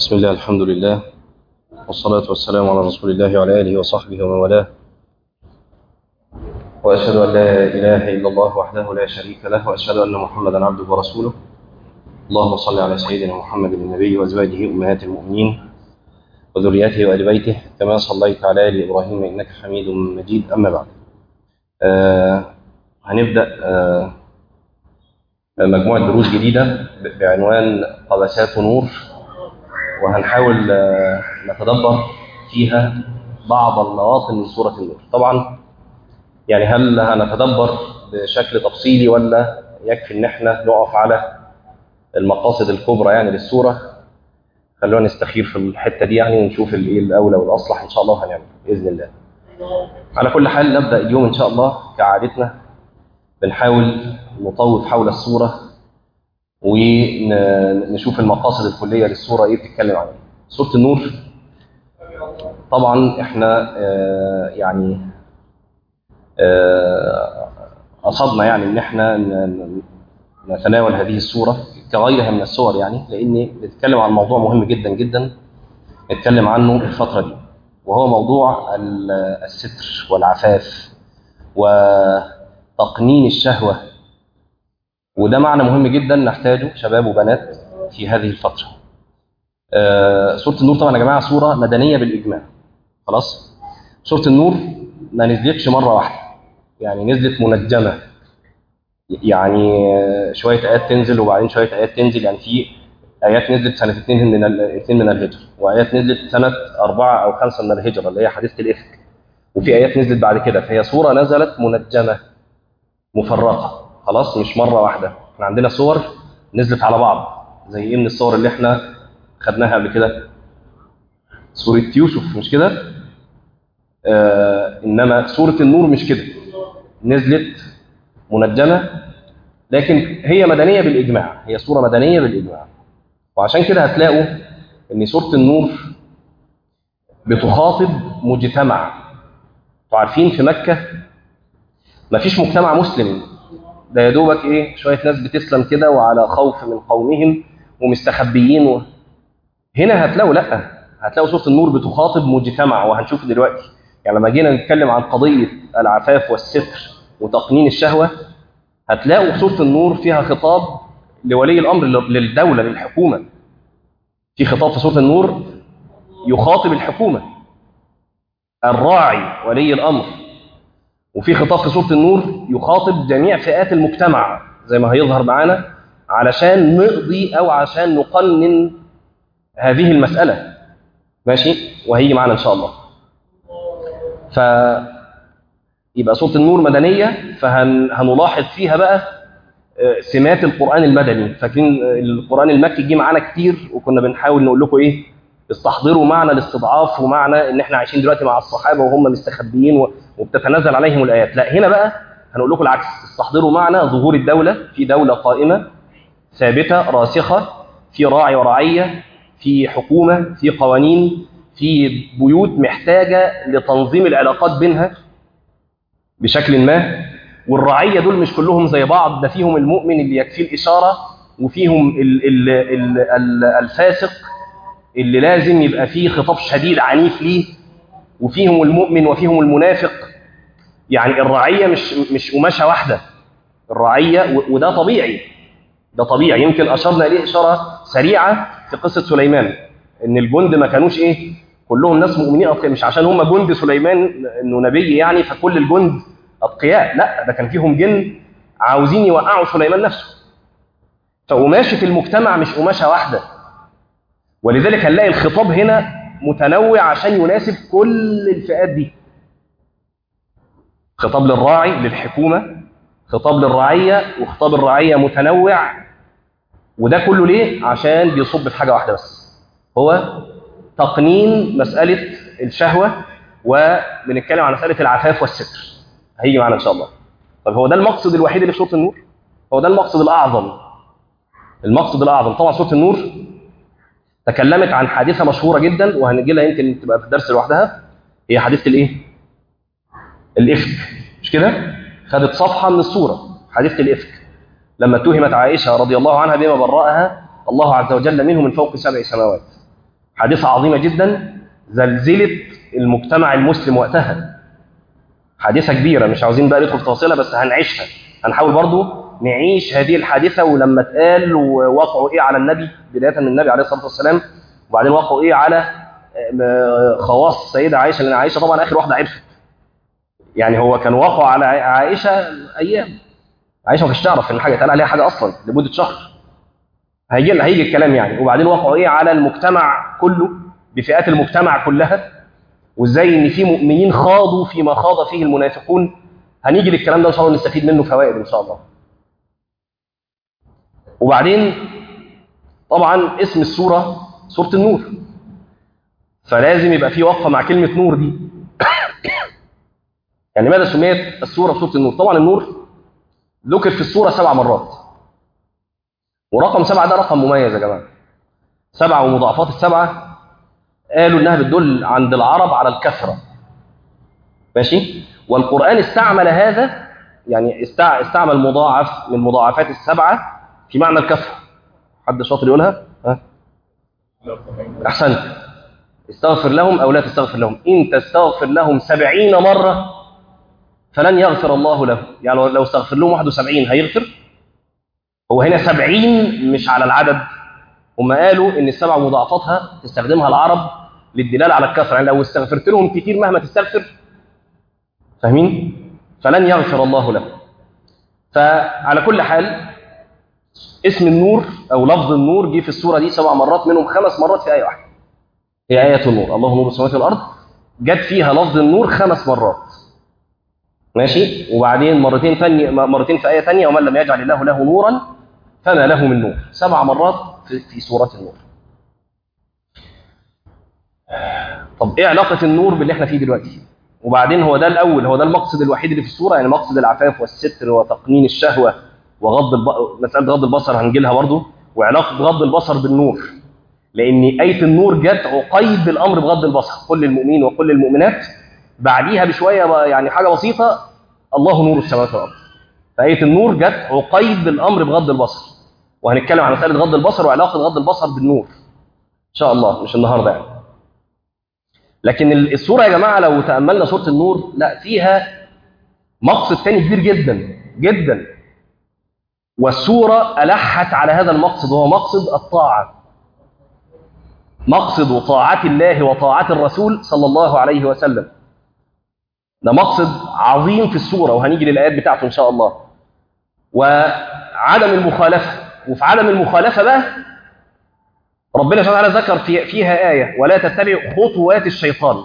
بسم الله الحمد لله والصلاة والسلام على رسول الله وعلى آله وصحبه ومن والاه وأشهد أن لا إله إلا الله وحده لا شريك له وأشهد أن محمدا عبده ورسوله اللهم صل على سيدنا محمد النبي وأزواجه أمهات المؤمنين وذريته وآل بيته كما صليت على آل إبراهيم إنك حميد مجيد أما بعد آه هنبدأ آه مجموعة دروس جديدة بعنوان قبسات نور وهنحاول آه نتدبر فيها بعض المواطن من سورة النور طبعا يعني هل هنتدبر بشكل تفصيلي ولا يكفي ان احنا نقف على المقاصد الكبرى يعني للسورة خلونا نستخير في الحتة دي يعني ونشوف الايه الاولى والاصلح ان شاء الله هنعمل باذن الله على كل حال نبدا اليوم ان شاء الله كعادتنا بنحاول نطوف حول السورة ونشوف المقاصد الكلية للسورة ايه بتتكلم عنها سورة النور طبعا احنا آه يعني آه قصدنا يعني ان احنا نتناول هذه السورة كغيرها من السور يعني لان بتتكلم عن موضوع مهم جدا جدا نتكلم عنه الفترة دي وهو موضوع الستر والعفاف وتقنين الشهوة وده معنى مهم جدا نحتاجه شباب وبنات في هذه الفترة آه سورة النور طبعا يا جماعة سورة مدنية بالإجماع خلاص سورة النور ما نزلتش مرة واحدة يعني نزلت منجمة يعني شوية آيات تنزل وبعدين شوية آيات تنزل يعني في آيات نزلت سنة اثنين من اثنين من الهجرة وآيات نزلت سنة أربعة أو خمسة من الهجرة اللي هي حديثة الإفك وفي آيات نزلت بعد كده فهي سورة نزلت منجمة مفرقة خلاص مش مرة واحدة احنا عندنا صور نزلت على بعض زي ايه من الصور اللي احنا خدناها قبل كده سورة يوسف مش كده آه انما سورة النور مش كده نزلت منجمة لكن هي مدنية بالإجماع هي سورة مدنية بالإجماع وعشان كده هتلاقوا ان سورة النور بتخاطب مجتمع عارفين في مكة مفيش مجتمع مسلم ده يا دوبك ايه شويه ناس بتسلم كده وعلى خوف من قومهم ومستخبيين و... هنا هتلاقوا لا هتلاقوا سوره النور بتخاطب مجتمع وهنشوف دلوقتي يعني لما جينا نتكلم عن قضيه العفاف والستر وتقنين الشهوه هتلاقوا سوره النور فيها خطاب لولي الامر للدوله للحكومه في خطاب في سوره النور يخاطب الحكومه الراعي ولي الامر وفي خطاب في سورة النور يخاطب جميع فئات المجتمع زي ما هيظهر معانا علشان نقضي أو عشان نقنن هذه المسألة ماشي وهيجي معانا إن شاء الله ف يبقى سورة النور مدنية فهنلاحظ فيها بقى سمات القرآن المدني فاكرين القرآن المكي جه معانا كتير وكنا بنحاول نقول لكم إيه استحضروا معنى الاستضعاف ومعنى ان احنا عايشين دلوقتي مع الصحابه وهم مستخبيين وبتتنزل عليهم الايات لا هنا بقى هنقول لكم العكس استحضروا معنى ظهور الدوله في دوله قائمه ثابته راسخه في راعي ورعيه في حكومه في قوانين في بيوت محتاجه لتنظيم العلاقات بينها بشكل ما والرعيه دول مش كلهم زي بعض ده فيهم المؤمن اللي يكفيه الاشاره وفيهم ال ال ال ال الفاسق اللي لازم يبقى فيه خطاب شديد عنيف ليه وفيهم المؤمن وفيهم المنافق يعني الرعية مش مش قماشة واحدة الرعية وده طبيعي ده طبيعي يمكن أشرنا إليه إشارة سريعة في قصة سليمان إن الجند ما كانوش إيه كلهم ناس مؤمنين أتقياء مش عشان هم جند سليمان إنه نبي يعني فكل الجند أتقياء لا ده كان فيهم جن عاوزين يوقعوا سليمان نفسه فقماشة المجتمع مش قماشة واحدة ولذلك هنلاقي الخطاب هنا متنوع عشان يناسب كل الفئات دي خطاب للراعي للحكومة خطاب للرعية وخطاب الرعية متنوع وده كله ليه؟ عشان بيصب في حاجة واحدة بس هو تقنين مسألة الشهوة وبنتكلم عن مسألة العفاف والستر هيجي معانا إن شاء الله طب هو ده المقصد الوحيد اللي في سورة النور؟ هو ده المقصد الأعظم المقصد الأعظم طبعا سورة النور تكلمت عن حادثه مشهوره جدا وهنجي لها يمكن تبقى في الدرس لوحدها هي حادثه الايه؟ الافك مش كده؟ خدت صفحه من السوره حادثه الافك لما اتهمت عائشه رضي الله عنها بما برأها الله عز وجل منه من فوق سبع سماوات حادثة عظيمة جدا زلزلت المجتمع المسلم وقتها حادثة كبيرة مش عاوزين بقى ندخل في تفاصيلها بس هنعيشها هنحاول برضو نعيش هذه الحادثة ولما اتقال ووقعوا ايه على النبي بداية من النبي عليه الصلاة والسلام وبعدين وقعوا ايه على خواص السيدة عائشة لأن عائشة طبعا آخر واحدة عرفت يعني هو كان وقعوا على عائشة أيام عائشة ما كانتش تعرف إن حاجة اتقال عليها حاجة أصلا لمدة شهر هيجي هيجي الكلام يعني وبعدين وقعوا ايه على المجتمع كله بفئات المجتمع كلها وازاي ان في مؤمنين خاضوا فيما خاض فيه المنافقون هنيجي للكلام ده ان شاء الله نستفيد منه فوائد ان شاء الله وبعدين طبعا اسم السوره سوره النور فلازم يبقى في وقفه مع كلمه نور دي يعني لماذا سميت السوره سوره النور طبعا النور ذكر في السوره سبع مرات ورقم سبعة ده رقم مميز يا جماعة سبعة ومضاعفات السبعة قالوا إنها بتدل عند العرب على الكثرة ماشي والقرآن استعمل هذا يعني استعمل مضاعف من مضاعفات السبعة في معنى الكثرة حد شاطر يقولها ها أحسنت استغفر لهم أو لا تستغفر لهم إن تستغفر لهم سبعين مرة فلن يغفر الله لهم يعني لو استغفر لهم 71 هيغفر هو هنا سبعين مش على العدد هم قالوا ان السبع مضاعفاتها تستخدمها العرب للدلالة على الكثرة يعني لو استغفرت لهم كتير مهما تستغفر فاهمين فلن يغفر الله لهم فعلى كل حال اسم النور او لفظ النور جه في السورة دي سبع مرات منهم خمس مرات في آية واحدة هي آية النور الله نور السماوات والأرض جت فيها لفظ النور خمس مرات ماشي وبعدين مرتين تانية مرتين في آية تانية ومن لم يجعل الله له نورا فما له من نور سبع مرات في, في سورة النور طب ايه علاقة النور باللي احنا فيه دلوقتي وبعدين هو ده الاول هو ده المقصد الوحيد اللي في السورة يعني مقصد العفاف والستر وتقنين الشهوة وغض الب... مسألة غض البصر هنجي لها برضه وعلاقة غض البصر بالنور لأن آية النور جت عقيب بالأمر بغض البصر كل المؤمنين وكل المؤمنات بعديها بشوية يعني حاجة بسيطة الله نور السماوات والأرض فآية النور جت عقيب بالأمر بغض البصر وهنتكلم عن مسألة غض البصر وعلاقة غض البصر بالنور إن شاء الله مش النهاردة يعني لكن الصورة يا جماعة لو تأملنا سورة النور لا فيها مقصد تاني كبير جدا جدا والسورة ألحت على هذا المقصد وهو مقصد الطاعة مقصد طاعة الله وطاعة الرسول صلى الله عليه وسلم ده مقصد عظيم في السورة وهنيجي للآيات بتاعته إن شاء الله وعدم المخالفة وفي عدم المخالفة بقى ربنا سبحانه وتعالى ذكر في فيها آية ولا تتبع خطوات الشيطان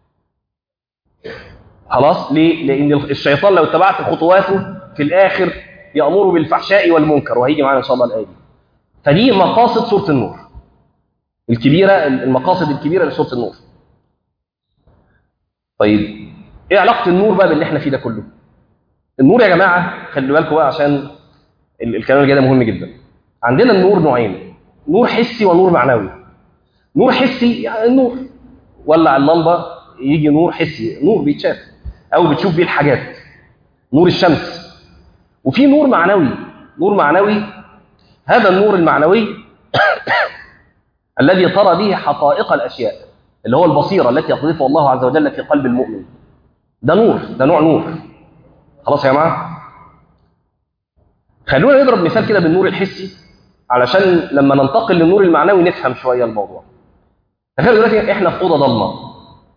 خلاص ليه؟ لأن الشيطان لو اتبعت خطواته في الآخر يأمر بالفحشاء والمنكر وهيجي معانا إن شاء الله الآية دي فدي مقاصد سورة النور الكبيرة المقاصد الكبيرة لسورة النور طيب ايه علاقة النور بقى باللي احنا فيه ده كله النور يا جماعة خلي بالكم بقى عشان الكلام اللي جاي ده مهم جدا عندنا النور نوعين نور حسي ونور معنوي نور حسي يعني النور ولع اللمبة يجي نور حسي نور بيتشاف او بتشوف بيه الحاجات نور الشمس وفي نور معنوي نور معنوي هذا النور المعنوي الذي ترى به حقائق الأشياء اللي هو البصيرة التي يقذفها الله عز وجل في قلب المؤمن ده نور ده نوع نور خلاص يا جماعة خلونا نضرب مثال كده بالنور الحسي علشان لما ننتقل للنور المعنوي نفهم شوية الموضوع تخيل دلوقتي احنا في أوضة ضلمة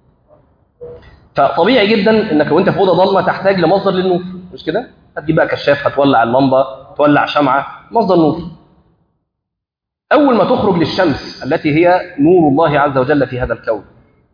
فطبيعي جدا انك وانت في أوضة ضلمة تحتاج لمصدر للنور مش كده؟ هتجيب بقى كشاف هتولع اللمبة تولع شمعة مصدر نور أول ما تخرج للشمس التي هي نور الله عز وجل في هذا الكون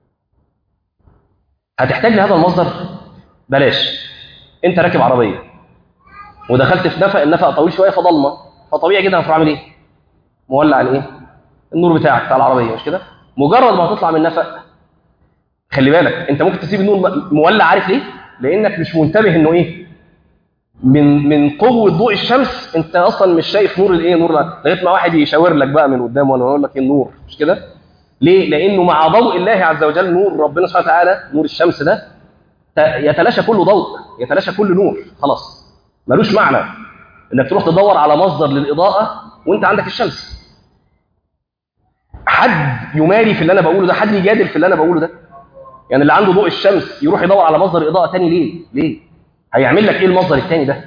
هتحتاج لهذا المصدر بلاش انت راكب عربية ودخلت في نفق النفق طويل شوية فضلمة فطبيعي جدا هتروح عامل ايه مولع الايه النور بتاعك بتاع العربية مش كده مجرد ما هتطلع من النفق خلي بالك انت ممكن تسيب النور مولع عارف ليه لانك مش منتبه انه ايه من من قوه ضوء الشمس انت اصلا مش شايف نور الايه نور لغايه ما واحد يشاور لك بقى من قدام وانا اقول لك ايه النور مش كده ليه لانه مع ضوء الله عز وجل نور ربنا سبحانه وتعالى نور الشمس ده يتلاشى كل ضوء يتلاشى كل نور خلاص ملوش معنى انك تروح تدور على مصدر للاضاءه وانت عندك الشمس حد يماري في اللي انا بقوله ده حد يجادل في اللي انا بقوله ده يعني اللي عنده ضوء الشمس يروح يدور على مصدر اضاءه تاني ليه ليه هيعمل لك ايه المصدر التاني ده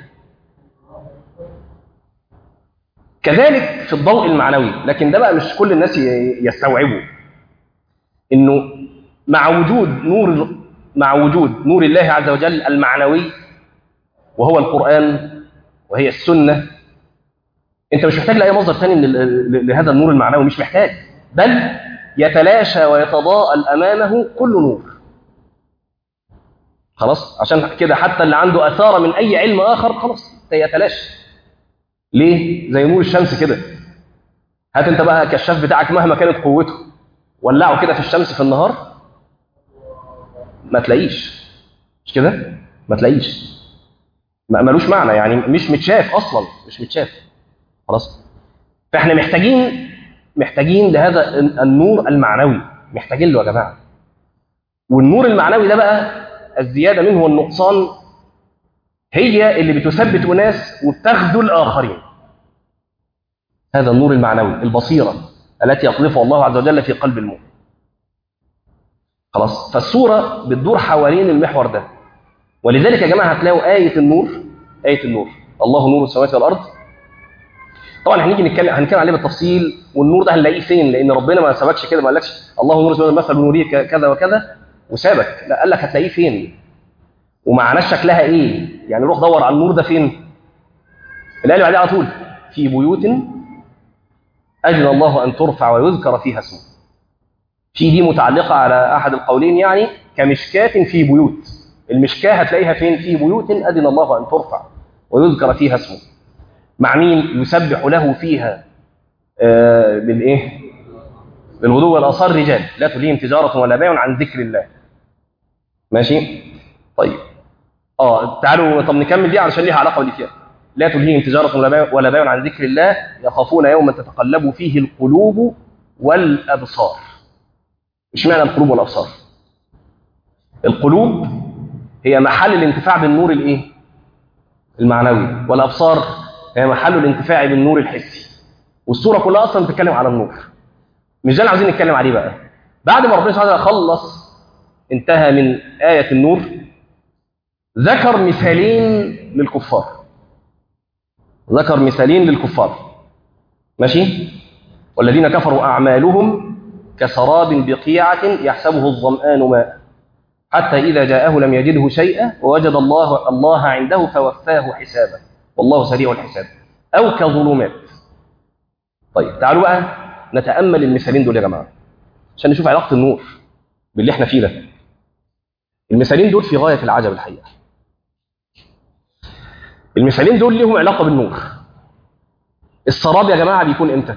كذلك في الضوء المعنوي لكن ده بقى مش كل الناس يستوعبوا انه مع وجود نور مع وجود نور الله عز وجل المعنوي وهو القرآن وهي السنة انت مش محتاج لأي مصدر تاني من لهذا النور المعنوي مش محتاج بل يتلاشى ويتضاءل أمامه كل نور خلاص عشان كده حتى اللي عنده أثار من أي علم آخر خلاص يتلاشى ليه زي نور الشمس كده هات انت بقى كشاف بتاعك مهما كانت قوته ولعه كده في الشمس في النهار ما تلاقيش مش كده ما تلاقيش ملوش معنى يعني مش متشاف اصلا مش متشاف خلاص فاحنا محتاجين محتاجين لهذا النور المعنوي محتاجين له يا جماعه والنور المعنوي ده بقى الزياده منه والنقصان هي اللي بتثبت ناس وبتخذل اخرين هذا النور المعنوي البصيره التي يقذفها الله عز وجل في قلب المؤمن خلاص فالصوره بتدور حوالين المحور ده ولذلك يا جماعه هتلاقوا ايه النور ايه النور الله نور السماوات والارض طبعا هنيجي نتكلم هنتكلم عليه بالتفصيل والنور ده هنلاقيه فين لان ربنا ما سابكش كده ما قالكش الله نور السماوات مثل نوره كذا وكذا وسابك لا قال لك هتلاقيه فين ومعناش شكلها ايه يعني روح دور على النور ده فين الايه اللي بعدها على طول في بيوت اجل الله ان ترفع ويذكر فيها اسمه في دي متعلقه على احد القولين يعني كمشكاه في بيوت المشكاه هتلاقيها فين في بيوت اذن الله ان ترفع ويذكر فيها اسمه مع مين يسبح له فيها آه بالايه بالغدو والاصال رجال لا تلهيهم تجاره ولا بيع عن ذكر الله ماشي طيب اه تعالوا طب نكمل دي علشان ليها علاقه باللي فيها لا تلهيهم تجاره ولا بيع ولا بيع عن ذكر الله يخافون يوما تتقلب فيه القلوب والابصار اشمعنى القلوب والابصار القلوب هي محل الانتفاع بالنور الايه المعنوي والابصار هي محل الانتفاع بالنور الحسي والصوره كلها اصلا بتتكلم على النور مش ده اللي عاوزين نتكلم عليه بقى بعد ما ربنا سبحانه وتعالى خلص انتهى من آية النور ذكر مثالين للكفار ذكر مثالين للكفار ماشي والذين كفروا أعمالهم كسراب بقيعة يحسبه الظمآن ماء حتى إذا جاءه لم يجده شيئا ووجد الله الله عنده فوفاه حسابه والله سريع الحساب أو كظلمات طيب تعالوا بقى نتأمل المثالين دول يا جماعة عشان نشوف علاقة النور باللي احنا فيه ده المثالين دول في غاية العجب الحقيقة المثالين دول لهم علاقة بالنور السراب يا جماعة بيكون امتى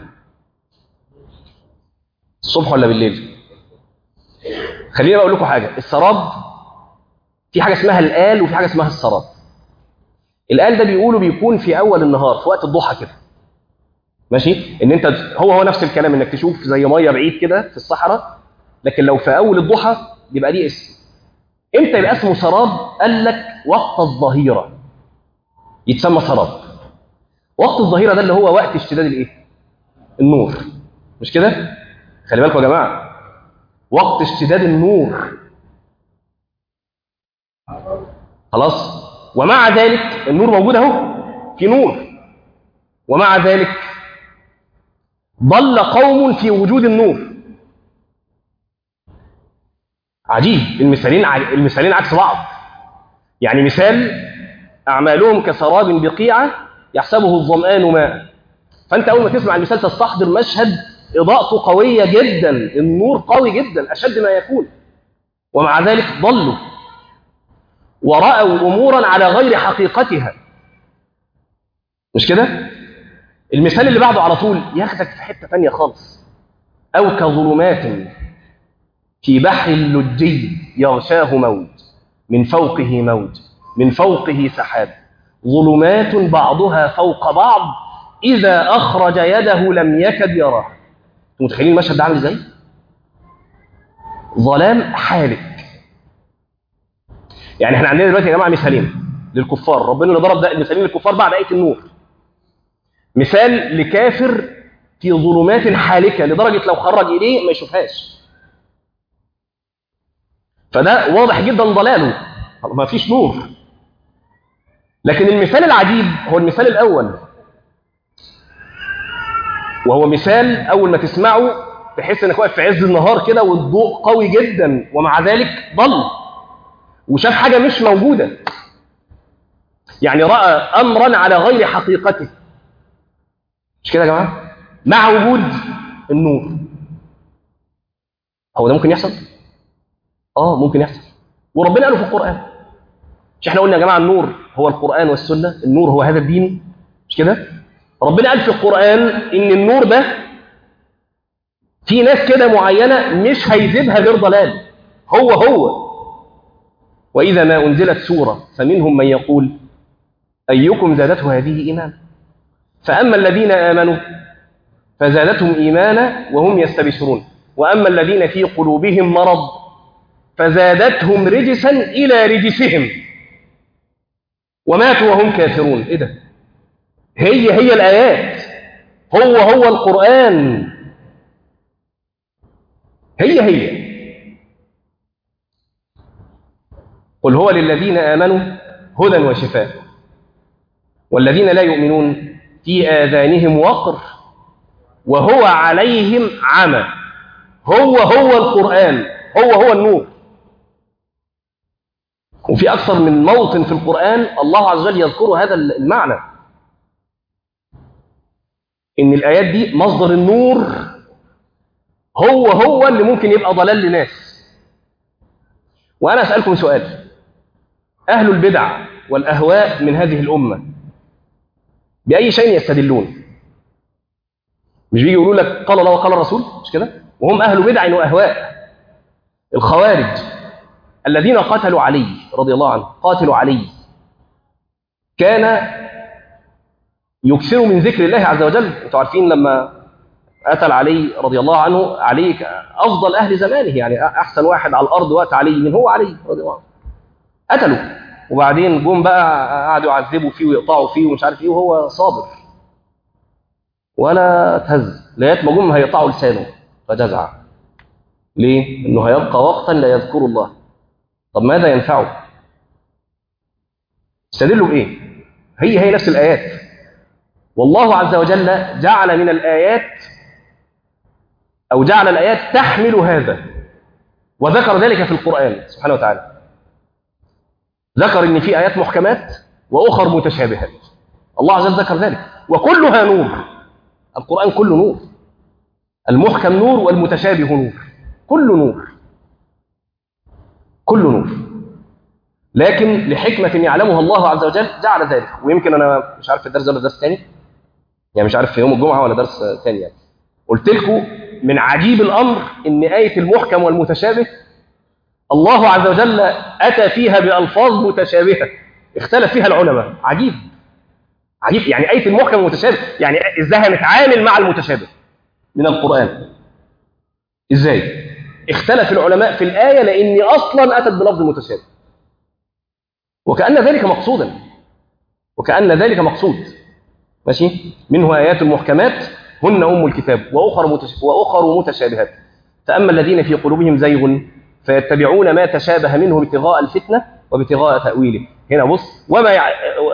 الصبح ولا بالليل خليني اقول لكم حاجة السراب في حاجة اسمها الآل وفي حاجة اسمها السراب الآل ده بيقولوا بيكون في أول النهار في وقت الضحى كده ماشي ان انت هو هو نفس الكلام انك تشوف زي ميه بعيد كده في الصحراء لكن لو في اول الضحى يبقى دي اسم امتى يبقى اسمه سراب قال لك وقت الظهيره يتسمى سراب وقت الظهيره ده اللي هو وقت اشتداد الايه النور مش كده خلي بالكم يا جماعه وقت اشتداد النور خلاص ومع ذلك النور موجود اهو في نور ومع ذلك ضل قوم في وجود النور عجيب المثالين المثالين عكس بعض يعني مثال اعمالهم كسراب بقيعه يحسبه الظمآن ماء فانت اول ما تسمع المثال تستحضر مشهد اضاءته قويه جدا النور قوي جدا اشد ما يكون ومع ذلك ضلوا ورأوا امورا على غير حقيقتها مش كده المثال اللي بعده على طول ياخدك في حته ثانيه خالص او كظلمات في بحر اللجي يغشاه موج من فوقه موج من فوقه سحاب ظلمات بعضها فوق بعض اذا اخرج يده لم يكد يراه انتوا متخيلين المشهد ده عامل ازاي ظلام حالك يعني احنا عندنا دلوقتي يا جماعه مثالين للكفار ربنا اللي ضرب ده المثالين للكفار بعد ايه النور مثال لكافر في ظلمات حالكة لدرجة لو خرج إليه ما يشوفهاش فده واضح جدا ضلاله ما فيش نور لكن المثال العجيب هو المثال الأول وهو مثال أول ما تسمعه تحس إنك واقف في عز النهار كده والضوء قوي جدا ومع ذلك ضل وشاف حاجة مش موجودة يعني رأى أمرا على غير حقيقته مش كده يا جماعة مع وجود النور هو ده ممكن يحصل اه ممكن يحصل وربنا قاله في القرآن مش احنا قلنا يا جماعة النور هو القرآن والسنة النور هو هذا الدين مش كده ربنا قال في القرآن ان النور ده في ناس كده معينة مش هيزيدها غير ضلال هو هو وإذا ما أنزلت سورة فمنهم من يقول أيكم زادته هذه إيمانا فأما الذين آمنوا فزادتهم إيمانا وهم يستبشرون وأما الذين في قلوبهم مرض فزادتهم رجسا إلى رجسهم وماتوا وهم كافرون إيه ده هي هي الآيات هو هو القرآن هي هي قل هو للذين آمنوا هدى وشفاء والذين لا يؤمنون في آذانهم وقر وهو عليهم عمى هو هو القرآن هو هو النور وفي أكثر من موطن في القرآن الله عز وجل يذكر هذا المعنى إن الآيات دي مصدر النور هو هو اللي ممكن يبقى ضلال لناس وأنا أسألكم سؤال أهل البدع والأهواء من هذه الأمة بأي شيء يستدلون مش بيجي يقولوا لك قال الله وقال الرسول مش كده وهم أهل بدع وأهواء الخوارج الذين قتلوا علي رضي الله عنه قاتلوا علي كان يكثر من ذكر الله عز وجل انتوا عارفين لما قتل علي رضي الله عنه علي افضل اهل زمانه يعني احسن واحد على الارض وقت علي من هو علي رضي الله عنه قتلوا وبعدين جم بقى قعدوا يعذبوا فيه ويقطعوا فيه ومش عارف ايه وهو صابر ولا تهز لغايه ما جم هيقطعوا لسانه فجزع ليه؟ انه هيبقى وقتا لا يذكر الله طب ماذا ينفعه؟ استدلوا بايه؟ هي هي نفس الايات والله عز وجل جعل من الايات او جعل الايات تحمل هذا وذكر ذلك في القران سبحانه وتعالى ذكر ان في ايات محكمات واخر متشابهات الله عز وجل ذكر ذلك وكلها نور القران كله نور المحكم نور والمتشابه نور كل نور كل نور لكن لحكمة يعلمها الله عز وجل جعل ذلك ويمكن أنا مش عارف في الدرس ده ولا درس تاني يعني مش عارف في يوم الجمعة ولا درس تاني يعني قلت لكم من عجيب الأمر إن آية المحكم والمتشابه الله عز وجل أتى فيها بألفاظ متشابهة اختلف فيها العلماء عجيب عجيب يعني آية المحكم والمتشابه يعني إزاي هنتعامل مع المتشابه من القرآن إزاي اختلف العلماء في الآية لأن أصلا أتت بلفظ متشابه وكأن ذلك مقصودا وكأن ذلك مقصود ماشي منه آيات المحكمات هن أم الكتاب وأخر, متش... وأخر متشابهات فأما الذين في قلوبهم زيغ فيتبعون ما تشابه منه ابتغاء الفتنة وابتغاء تأويله هنا بص وما يع...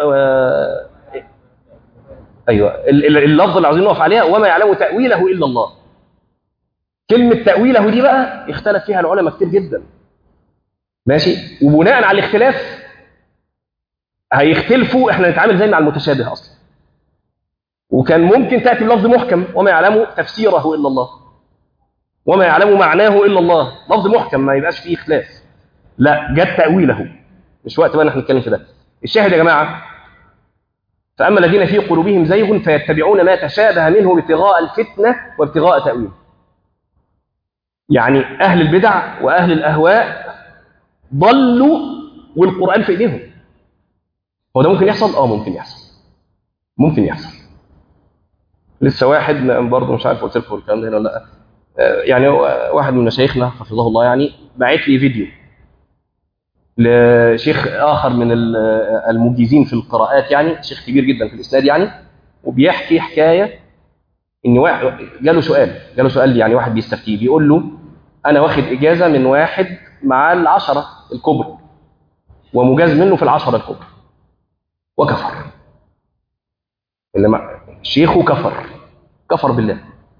أيوة اللفظ اللي عاوزين نقف عليها وما يعلم تأويله إلا الله كلمة تأويله دي بقى اختلف فيها العلماء كتير جدا ماشي وبناء على الاختلاف هيختلفوا احنا نتعامل زي مع المتشابه اصلا وكان ممكن تاتي بلفظ محكم وما يعلم تفسيره الا الله وما يعلم معناه الا الله لفظ محكم ما يبقاش فيه خلاف لا جت تاويله مش وقت بقى احنا نتكلم في ده الشاهد يا جماعه فاما الذين في قلوبهم زيغ فيتبعون ما تشابه منه ابتغاء الفتنه وابتغاء تاويله يعني اهل البدع واهل الاهواء ضلوا والقران في ايديهم هو ده ممكن يحصل اه ممكن يحصل ممكن يحصل لسه واحد برضه مش عارف قلت لكم الكلام ده هنا ولا لا يعني واحد من مشايخنا حفظه الله يعني باعت لي فيديو لشيخ اخر من المجيزين في القراءات يعني شيخ كبير جدا في الاسناد يعني وبيحكي حكايه ان واحد جاله سؤال جاله سؤال يعني واحد بيستفتيه بيقول له انا واخد اجازه من واحد مع العشره الكبرى ومجاز منه في العشره الكبرى وكفر اللي مع شيخه كفر كفر بالله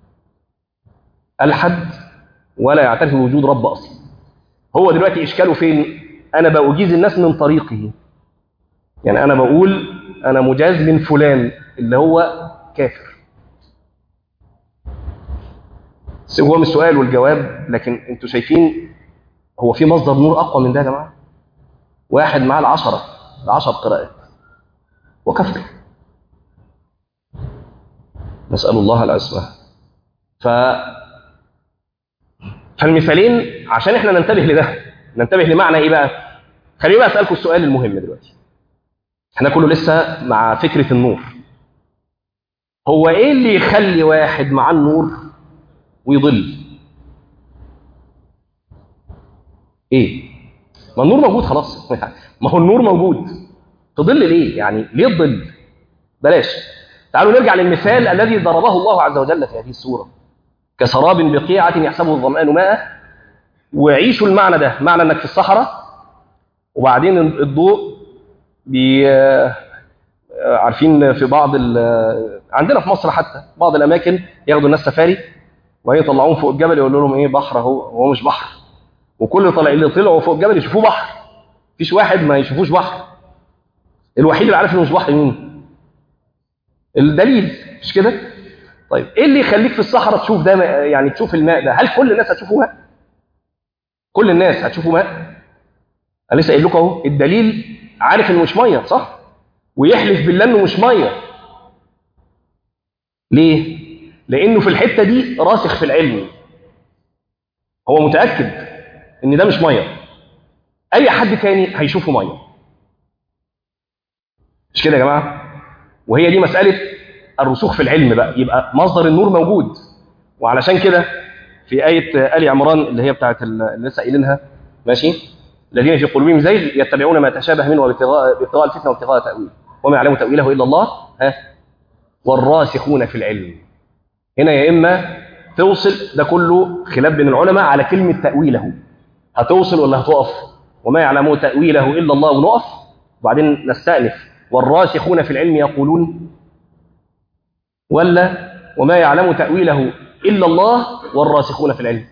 الحد ولا يعترف بوجود رب اصلا هو دلوقتي اشكاله فين انا باجيز الناس من طريقه يعني انا بقول انا مجاز من فلان اللي هو كافر هو مش سؤال والجواب لكن انتوا شايفين هو في مصدر نور اقوى من ده يا جماعه واحد معاه العشره العشر قراءات وكفر نسال الله العصمه ف فالمثالين عشان احنا ننتبه لده ننتبه لمعنى ايه بقى خليني بقى اسالكم السؤال المهم دلوقتي احنا كله لسه مع فكره النور هو ايه اللي يخلي واحد معاه النور ويضل ايه ما النور موجود خلاص ما هو النور موجود تضل ليه يعني ليه تضل بلاش تعالوا نرجع للمثال الذي ضربه الله عز وجل في هذه السوره كسراب بقيعة يحسبه الظمآن ماء وعيشوا المعنى ده معنى انك في الصحراء وبعدين الضوء بي عارفين في بعض عندنا في مصر حتى بعض الاماكن ياخدوا الناس سفاري ويطلعوهم فوق الجبل يقولوا لهم ايه بحر اهو هو مش بحر وكل طلع اللي طلعوا فوق الجبل يشوفوه بحر مفيش واحد ما يشوفوش بحر الوحيد اللي عارف انه مش بحر مين الدليل مش كده طيب ايه اللي يخليك في الصحراء تشوف ده يعني تشوف الماء ده هل كل الناس هتشوفوا ماء كل الناس هتشوفوا ماء انا لسه قايل لكم اهو الدليل عارف انه مش ميه صح ويحلف بالله انه مش ميه ليه لانه في الحته دي راسخ في العلم هو متاكد ان ده مش ميه اي حد تاني هيشوفه ميه مش كده يا جماعه وهي دي مساله الرسوخ في العلم بقى يبقى مصدر النور موجود وعلشان كده في آية آل عمران اللي هي بتاعت اللي لسه قايلينها ماشي الذين في قلوبهم زيغ يتبعون ما تشابه منه ابتغاء ابتغاء الفتنة وابتغاء تأويله وما يعلم تأويله إلا الله ها والراسخون في العلم هنا يا إما توصل ده كله خلاف بين العلماء على كلمة تأويله هتوصل ولا هتقف وما يعلم تأويله إلا الله ونقف وبعدين نستأنف والراسخون في العلم يقولون ولا وما يعلم تأويله إلا الله والراسخون في العلم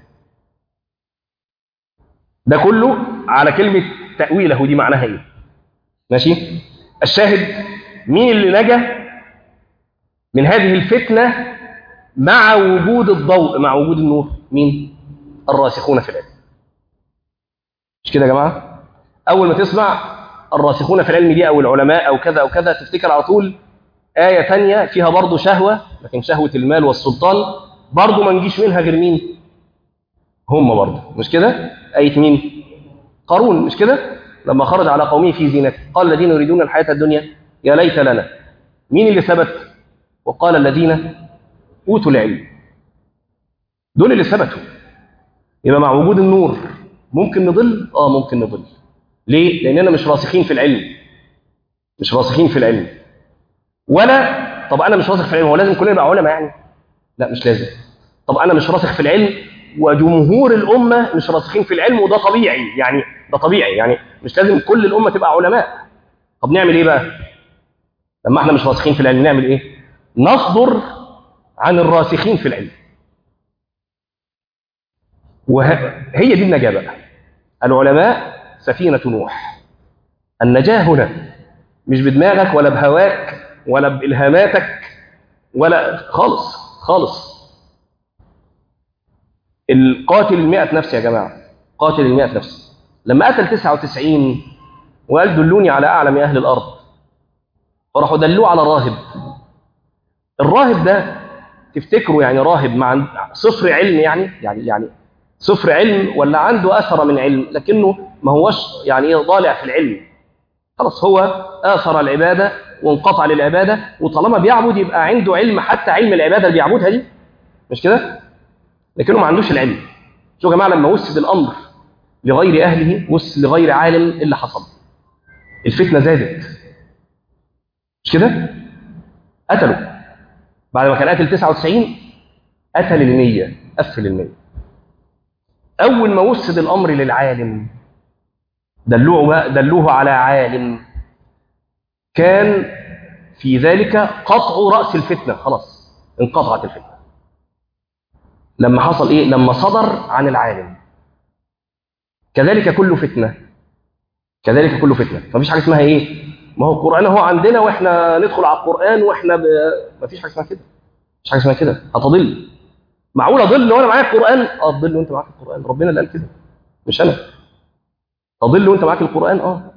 ده كله على كلمة تأويله دي معناها إيه ماشي الشاهد مين اللي نجا من هذه الفتنة مع وجود الضوء مع وجود النور مين الراسخون في العلم مش كده يا جماعة أول ما تسمع الراسخون في العلم دي أو العلماء أو كذا أو كذا تفتكر على طول آية تانية فيها برضه شهوة لكن شهوة المال والسلطان برضه ما نجيش منها غير مين هم برضه مش كده آية مين قارون مش كده لما خرج على قومه في زينته قال الذين يريدون الحياة الدنيا يا ليت لنا مين اللي ثبت وقال الذين أوتوا العلم دول اللي ثبتوا يبقى مع وجود النور ممكن نضل اه ممكن نضل ليه لاننا مش راسخين في العلم مش راسخين في العلم ولا طب انا مش راسخ في العلم هو لازم كلنا نبقى علماء يعني لا مش لازم طب انا مش راسخ في العلم وجمهور الامه مش راسخين في العلم وده طبيعي يعني ده طبيعي يعني مش لازم كل الامه تبقى علماء طب نعمل ايه بقى لما احنا مش راسخين في العلم نعمل ايه نصدر عن الراسخين في العلم وهي دي النجاه بقى العلماء سفينه نوح النجاه هنا مش بدماغك ولا بهواك ولا بإلهاماتك ولا خالص خالص القاتل المئة نفس يا جماعة قاتل المئة نفس لما قتل 99 وقال دلوني على أعلم أهل الأرض فراحوا دلوه على راهب الراهب ده تفتكروا يعني راهب مع صفر علم يعني يعني يعني صفر علم ولا عنده أثر من علم لكنه ما هوش يعني ايه ضالع في العلم خلاص هو آثر العبادة وانقطع للعبادة وطالما بيعبد يبقى عنده علم حتى علم العبادة اللي بيعبدها دي مش كده؟ لكنه ما عندوش العلم شوفوا يا جماعة لما وسد الأمر لغير أهله وسد لغير عالم إيه اللي حصل الفتنة زادت مش كده؟ قتلوا بعد ما كان قاتل 99 قتل المية قفل المية أول ما وسد الأمر للعالم دلوه, بقى دلوه على عالم كان في ذلك قطع رأس الفتنة خلاص انقطعت الفتنة لما حصل إيه؟ لما صدر عن العالم كذلك كل فتنة كذلك كل فتنة مفيش حاجة اسمها إيه؟ ما هو القرآن هو عندنا وإحنا ندخل على القرآن وإحنا ب... مفيش حاجة اسمها كده مفيش حاجة اسمها كده هتضل معقول أضل وأنا معايا القرآن؟ أه تضل وأنت معاك القرآن ربنا اللي قال كده مش أنا تضل وأنت معاك القرآن أه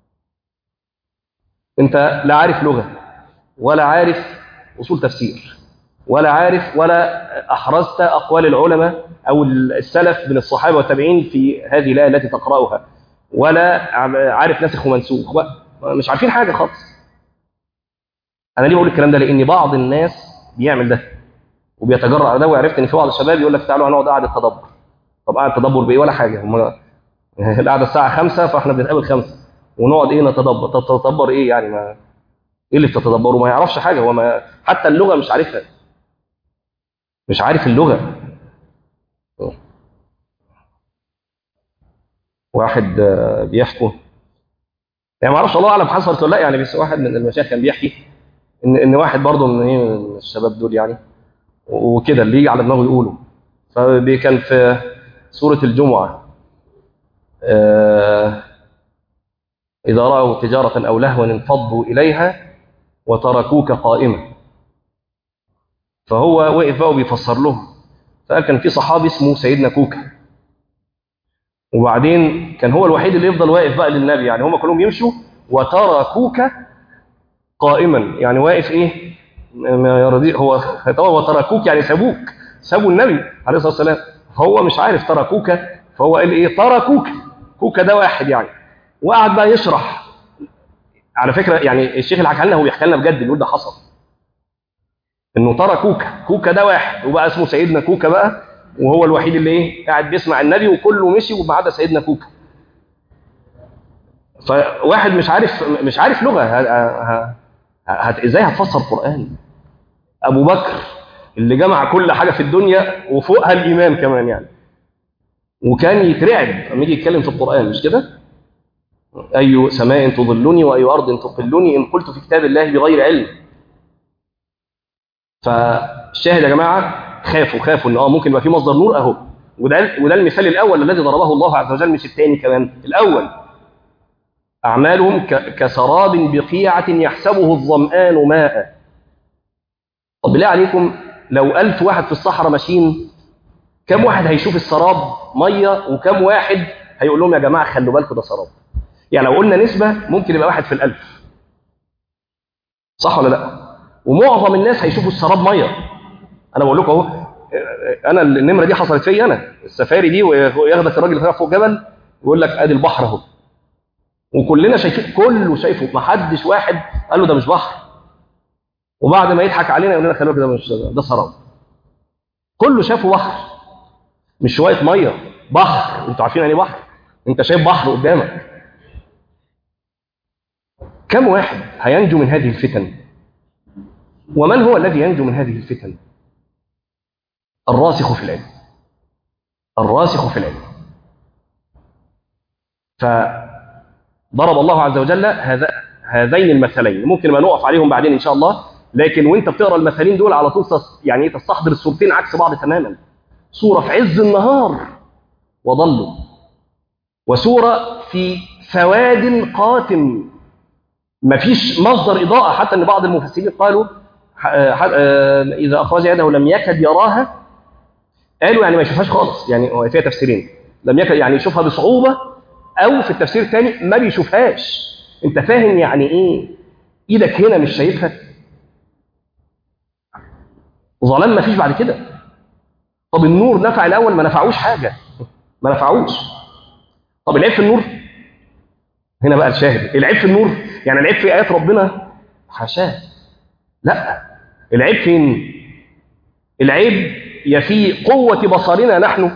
أنت لا عارف لغة ولا عارف أصول تفسير ولا عارف ولا أحرزت أقوال العلماء أو السلف من الصحابة والتابعين في هذه الآية التي تقرأها ولا عارف ناسخ ومنسوخ مش عارفين حاجة خالص أنا ليه بقول الكلام ده لأن بعض الناس بيعمل ده وبيتجرأ على ده وعرفت إن في بعض الشباب يقول لك تعالوا هنقعد قعدة تدبر طب قعدة تدبر بإيه ولا حاجة هم القعدة الساعة 5 فإحنا بنتقابل 5 ونقعد إيه نتدبر طب تتدبر إيه يعني ما إيه اللي بتتدبره ما يعرفش حاجة هو ما حتى اللغة مش عارفها مش عارف اللغة واحد بيحكوا يعني ما اعرفش الله اعلم حصلت ولا لا يعني بس واحد من المشايخ كان بيحكي ان ان واحد برضه من ايه من الشباب دول يعني وكده اللي يجي على دماغه يقوله فكان في سوره الجمعه آه اذا راوا تجاره او لهوا انفضوا اليها وتركوك قائما فهو وقف بقى وبيفسر لهم فقال كان في صحابي اسمه سيدنا كوكا وبعدين كان هو الوحيد اللي يفضل واقف بقى للنبي يعني هم كلهم يمشوا وتركوك قائما يعني واقف ايه ما يرضي هو هو وتركوك يعني سابوك سابوا النبي عليه الصلاه والسلام هو مش عارف تركوك فهو قال ايه تركوك كوكا ده واحد يعني وقعد بقى يشرح على فكره يعني الشيخ اللي حكى لنا هو بيحكي لنا بجد بيقول ده حصل انه ترى كوكا كوكا ده واحد وبقى اسمه سيدنا كوكا بقى وهو الوحيد اللي ايه قاعد بيسمع النبي وكله مشي وما عدا سيدنا كوكا فواحد مش عارف مش عارف لغه هت ازاي هتفسر قران ابو بكر اللي جمع كل حاجه في الدنيا وفوقها الايمان كمان يعني وكان يترعب لما يجي يتكلم في القران مش كده اي سماء تظلني واي ارض تقلني ان قلت في كتاب الله بغير علم فالشاهد يا جماعه خافوا خافوا ان اه ممكن يبقى في مصدر نور اهو وده وده المثال الاول الذي ضربه الله عز وجل مش الثاني كمان الاول اعمالهم كسراب بقيعه يحسبه الظمآن ماء طب بالله عليكم لو ألف واحد في الصحراء ماشيين كم واحد هيشوف السراب ميه وكم واحد هيقول لهم يا جماعه خلوا بالكم ده سراب يعني لو قلنا نسبه ممكن يبقى واحد في الألف صح ولا لا ومعظم الناس هيشوفوا السراب ميه انا بقول لكم اهو انا النمره دي حصلت فيا انا السفاري دي وياخدك الراجل اللي فوق جبل ويقول لك ادي البحر اهو وكلنا شايفين كله شايفه ما حدش واحد قال له ده مش بحر وبعد ما يضحك علينا يقول لنا خلي بالك ده مش ده سراب كله شافه بحر مش شويه ميه بحر انتوا عارفين يعني بحر انت شايف بحر قدامك كم واحد هينجو من هذه الفتن ومن هو الذي ينجو من هذه الفتن الراسخ في العلم الراسخ في العلم فضرب الله عز وجل هذا هذين المثلين ممكن ما نقف عليهم بعدين ان شاء الله لكن وانت بتقرا المثلين دول على طول يعني تستحضر الصورتين عكس بعض تماما صوره في عز النهار وضلوا وصوره في سواد قاتم مفيش مصدر اضاءه حتى ان بعض المفسرين قالوا اذا اخرج يده لم يكد يراها قالوا يعني ما يشوفهاش خالص يعني هو فيها تفسيرين لم يكن يعني يشوفها بصعوبة أو في التفسير الثاني ما بيشوفهاش أنت فاهم يعني إيه إيدك هنا مش شايفها ظلام ما فيش بعد كده طب النور نفع الأول ما نفعوش حاجة ما نفعوش طب العيب في النور هنا بقى الشاهد العيب في النور يعني العيب في آيات ربنا حاشاه لا العيب فين العيب يا في قوة بصرنا نحن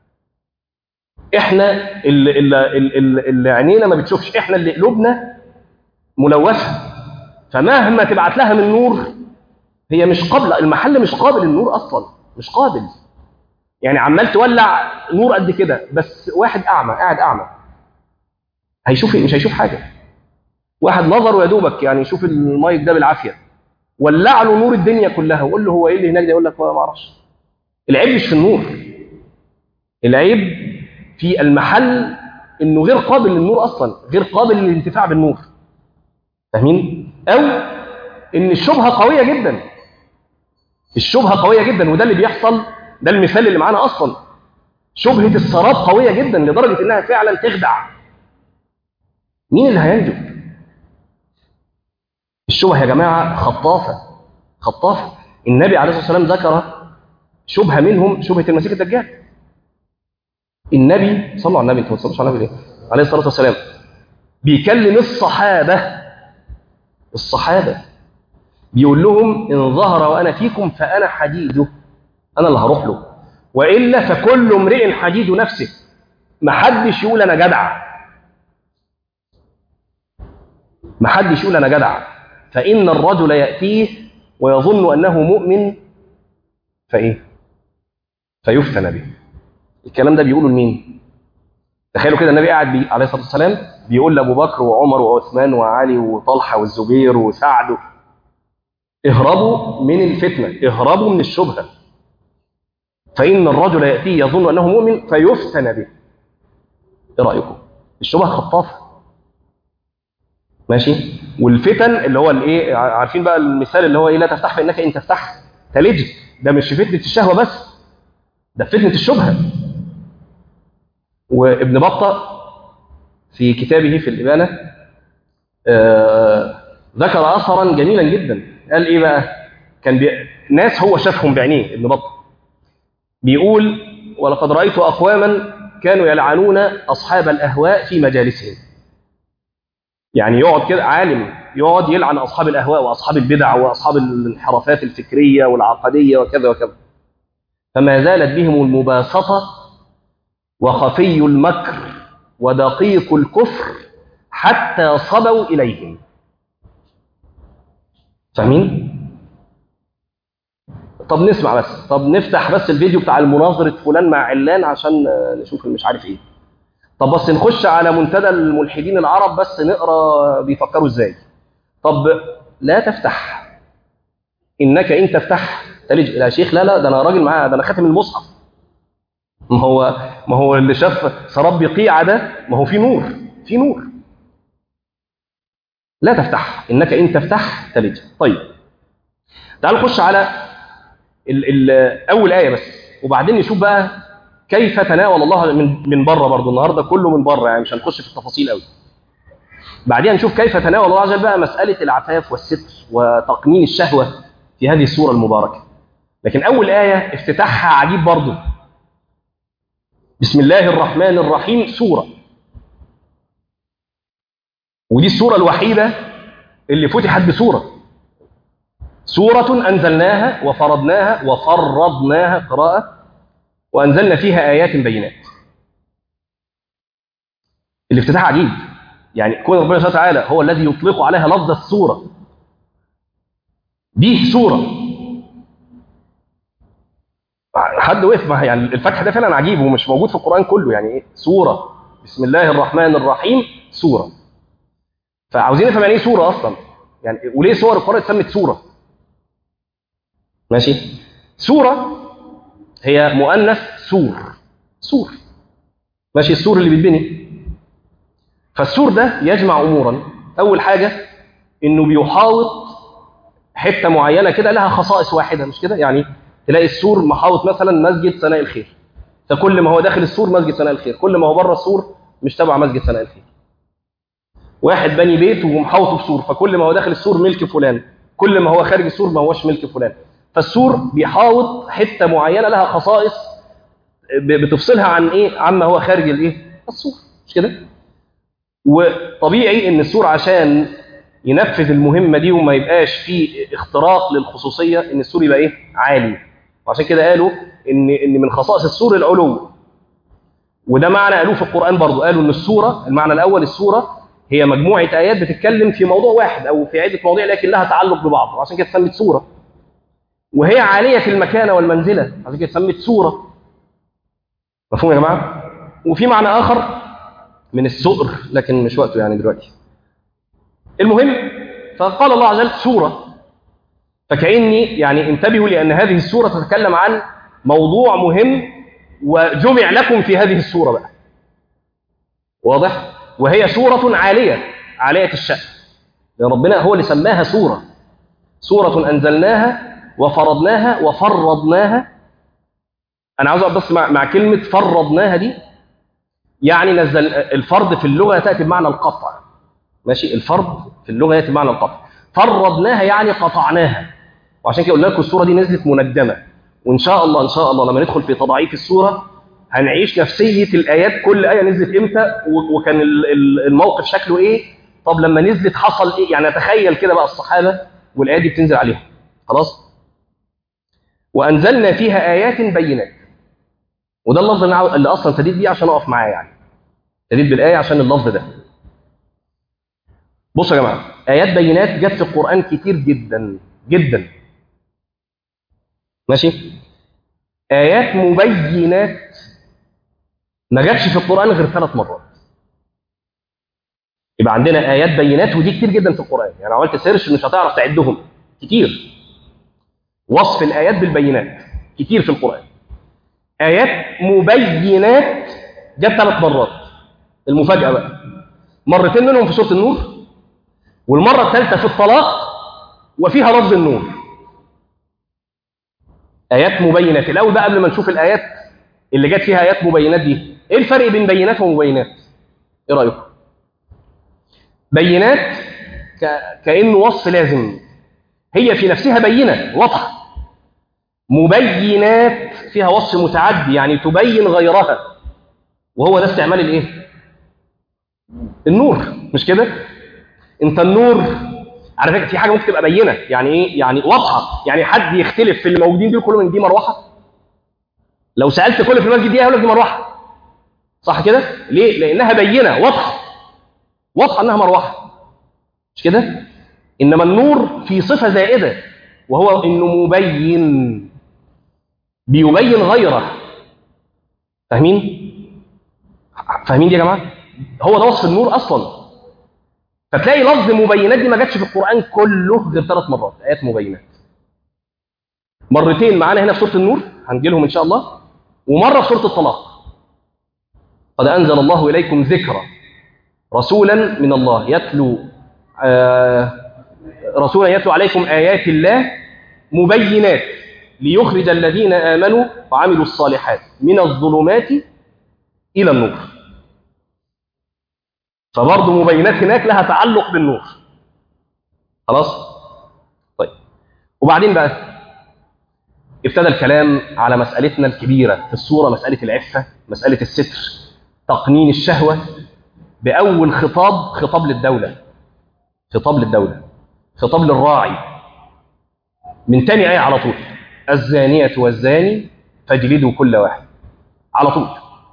احنا اللي, اللي, اللي, اللي عينينا ما بتشوفش احنا اللي قلوبنا ملوثة فمهما تبعت لها من نور هي مش قابله المحل مش قابل للنور اصلا مش قابل يعني عمال تولع نور قد كده بس واحد اعمى قاعد اعمى هيشوف إيه؟ مش هيشوف حاجه واحد نظره يا دوبك يعني يشوف المايك ده بالعافيه ولع له نور الدنيا كلها وقول له هو ايه اللي هناك ده يقول لك ما اعرفش العيب مش في النور العيب في المحل انه غير قابل للنور اصلا غير قابل للانتفاع بالنور فاهمين او ان الشبهه قويه جدا الشبهه قويه جدا وده اللي بيحصل ده المثال اللي معانا اصلا شبهه السراب قويه جدا لدرجه انها فعلا تخدع مين اللي هينجو الشبهه يا جماعه خطافه خطافه النبي عليه الصلاه والسلام ذكر شبهه منهم شبهه المسيح الدجال النبي صلوا على النبي انتوا ما تصلوش على النبي ليه عليه الصلاه والسلام بيكلم الصحابه الصحابه بيقول لهم ان ظهر وانا فيكم فانا حديده انا اللي هروح له والا فكل امرئ حديد نفسه ما حدش يقول انا جدع ما حدش يقول انا جدع فان الرجل ياتيه ويظن انه مؤمن فايه فيفتن به الكلام ده بيقوله لمين تخيلوا كده النبي قاعد بي عليه الصلاه والسلام بيقول لابو بكر وعمر وعثمان وعلي وطلحه والزبير وسعد اهربوا من الفتنه اهربوا من الشبهه فان الرجل ياتي يظن انه مؤمن فيفتن به ايه رايكم الشبهه خطافه ماشي والفتن اللي هو الايه عارفين بقى المثال اللي هو ايه لا تفتح فانك ان تفتح تلج ده مش فتنه الشهوه بس ده فتنه الشبهه وابن بطة في كتابه في الإبانة آه ذكر أثرا جميلا جدا قال إيه بقى كان بي... ناس هو شافهم بعينيه ابن بطة بيقول ولقد رأيت أقواما كانوا يلعنون أصحاب الأهواء في مجالسهم يعني يقعد كده عالم يقعد يلعن أصحاب الأهواء وأصحاب البدع وأصحاب الانحرافات الفكرية والعقدية وكذا وكذا فما زالت بهم المباسطة وخفي المكر ودقيق الكفر حتى صبوا إليهم فاهمين؟ طب نسمع بس طب نفتح بس الفيديو بتاع المناظرة فلان مع علان عشان نشوف مش عارف ايه طب بس نخش على منتدى الملحدين العرب بس نقرا بيفكروا ازاي طب لا تفتح انك ان تفتح تلج يا شيخ لا لا ده انا راجل معاه ده انا خاتم المصحف ما هو ما هو اللي شاف سراب بقيعة ده ما هو في نور في نور لا تفتح انك ان تفتح تلج طيب تعالوا نخش على ال ال اول ايه بس وبعدين نشوف بقى كيف تناول الله من من بره برضه النهارده كله من بره يعني مش هنخش في التفاصيل قوي بعدين نشوف كيف تناول الله عز وجل بقى مساله العفاف والستر وتقنين الشهوه في هذه السوره المباركه لكن اول ايه افتتاحها عجيب برضه بسم الله الرحمن الرحيم سورة ودي السورة الوحيدة اللي فتحت بسورة سورة أنزلناها وفرضناها وفرضناها قراءة وأنزلنا فيها آيات بينات الافتتاح عجيب يعني كون ربنا سبحانه وتعالى هو الذي يطلق عليها لفظ السورة دي سورة حد وقف معايا يعني الفتح ده فعلا عجيب ومش موجود في القرآن كله يعني ايه سورة بسم الله الرحمن الرحيم سورة فعاوزين نفهم يعني ايه سورة أصلا يعني وليه سور القرآن اتسمت سورة ماشي سورة هي مؤنث سور سور ماشي السور اللي بيتبني فالسور ده يجمع أمورا أول حاجة إنه بيحاوط حتة معينة كده لها خصائص واحدة مش كده يعني تلاقي السور محاوط مثلا مسجد سناء الخير فكل ما هو داخل السور مسجد سناء الخير كل ما هو بره السور مش تبع مسجد سناء الخير واحد بني بيت ومحاوطه بسور فكل ما هو داخل السور ملك فلان كل ما هو خارج السور ما هوش ملك فلان فالسور بيحاوط حته معينه لها خصائص بتفصلها عن ايه عما هو خارج الايه السور مش كده وطبيعي ان السور عشان ينفذ المهمه دي وما يبقاش فيه اختراق للخصوصيه ان السور يبقى ايه عالي وعشان كده قالوا ان ان من خصائص السور العلو وده معنى قالوه في القران برضه قالوا ان السوره المعنى الاول السوره هي مجموعه ايات بتتكلم في موضوع واحد او في عده مواضيع لكن لها تعلق ببعض وعشان كده اتسمت سوره وهي عالية المكانة والمنزلة عشان كده اتسمت سورة مفهوم يا جماعة؟ وفي معنى آخر من السؤر لكن مش وقته يعني دلوقتي المهم فقال الله عز وجل سورة فكأني يعني انتبهوا لأن هذه السورة تتكلم عن موضوع مهم وجمع لكم في هذه السورة بقى واضح؟ وهي سورة عالية عالية الشأن لأن ربنا هو اللي سماها سورة سورة أنزلناها وفرضناها وفرضناها أنا عاوز أقعد بس مع, مع كلمة فرضناها دي يعني نزل الفرض في اللغة تأتي بمعنى القطع ماشي الفرض في اللغة يأتي بمعنى القطع فرضناها يعني قطعناها وعشان كده قلنا لكم السورة دي نزلت منجمة وإن شاء الله إن شاء الله لما ندخل في تضعيف السورة هنعيش نفسية الآيات كل آية نزلت إمتى وكان الموقف شكله إيه طب لما نزلت حصل إيه يعني تخيل كده بقى الصحابة والآيات دي بتنزل عليهم خلاص وأنزلنا فيها آيات بينات وده اللفظ اللي أصلا تديد بيه عشان أقف معاه يعني تديد بالآية عشان اللفظ ده بصوا يا جماعة آيات بينات جت في القرآن كتير جدا جدا ماشي آيات مبينات ما جاتش في القرآن غير ثلاث مرات يبقى عندنا آيات بينات ودي كتير جدا في القرآن يعني لو عملت سيرش مش هتعرف تعدهم كتير وصف الآيات بالبينات كتير في القرآن آيات مبينات جت ثلاث مرات المفاجأة بقى مرتين منهم في سورة النور والمرة الثالثة في الطلاق وفيها لفظ النور آيات مبينات الأول بقى قبل ما نشوف الآيات اللي جت فيها آيات مبينات دي إيه الفرق بين بينات ومبينات؟ إيه رأيكم؟ بينات ك... كأنه وصف لازم هي في نفسها بينة واضحة مبينات فيها وصف متعدي يعني تبين غيرها وهو ده استعمال الايه النور مش كده انت النور على فكره في حاجه ممكن تبقى بينه يعني ايه يعني واضحه يعني حد يختلف في الموجودين دول كلهم ان دي مروحه لو سالت كل في المسجد دي هيقول لك دي مروحه صح كده ليه لانها بينه واضحه واضحه انها مروحه مش كده انما النور في صفه زائده وهو انه مبين بيبين غيره فاهمين فاهمين دي يا جماعه هو ده وصف النور اصلا فتلاقي لفظ مبينات دي ما جاتش في القران كله غير ثلاث مرات ايات مبينات مرتين معانا هنا في سوره النور هنجي لهم ان شاء الله ومره في سوره الطلاق قد انزل الله اليكم ذكرا رسولا من الله يتلو آه رسولا يتلو عليكم ايات الله مبينات ليخرج الذين امنوا وعملوا الصالحات من الظلمات الى النور فبرضه مبينات هناك لها تعلق بالنور خلاص طيب وبعدين بقى ابتدى الكلام على مسألتنا الكبيرة في الصورة مسألة العفة مسألة الستر تقنين الشهوة بأول خطاب خطاب للدولة خطاب للدولة خطاب للراعي من تاني آية على طول الزانية والزاني فاجلدوا كل واحد على طول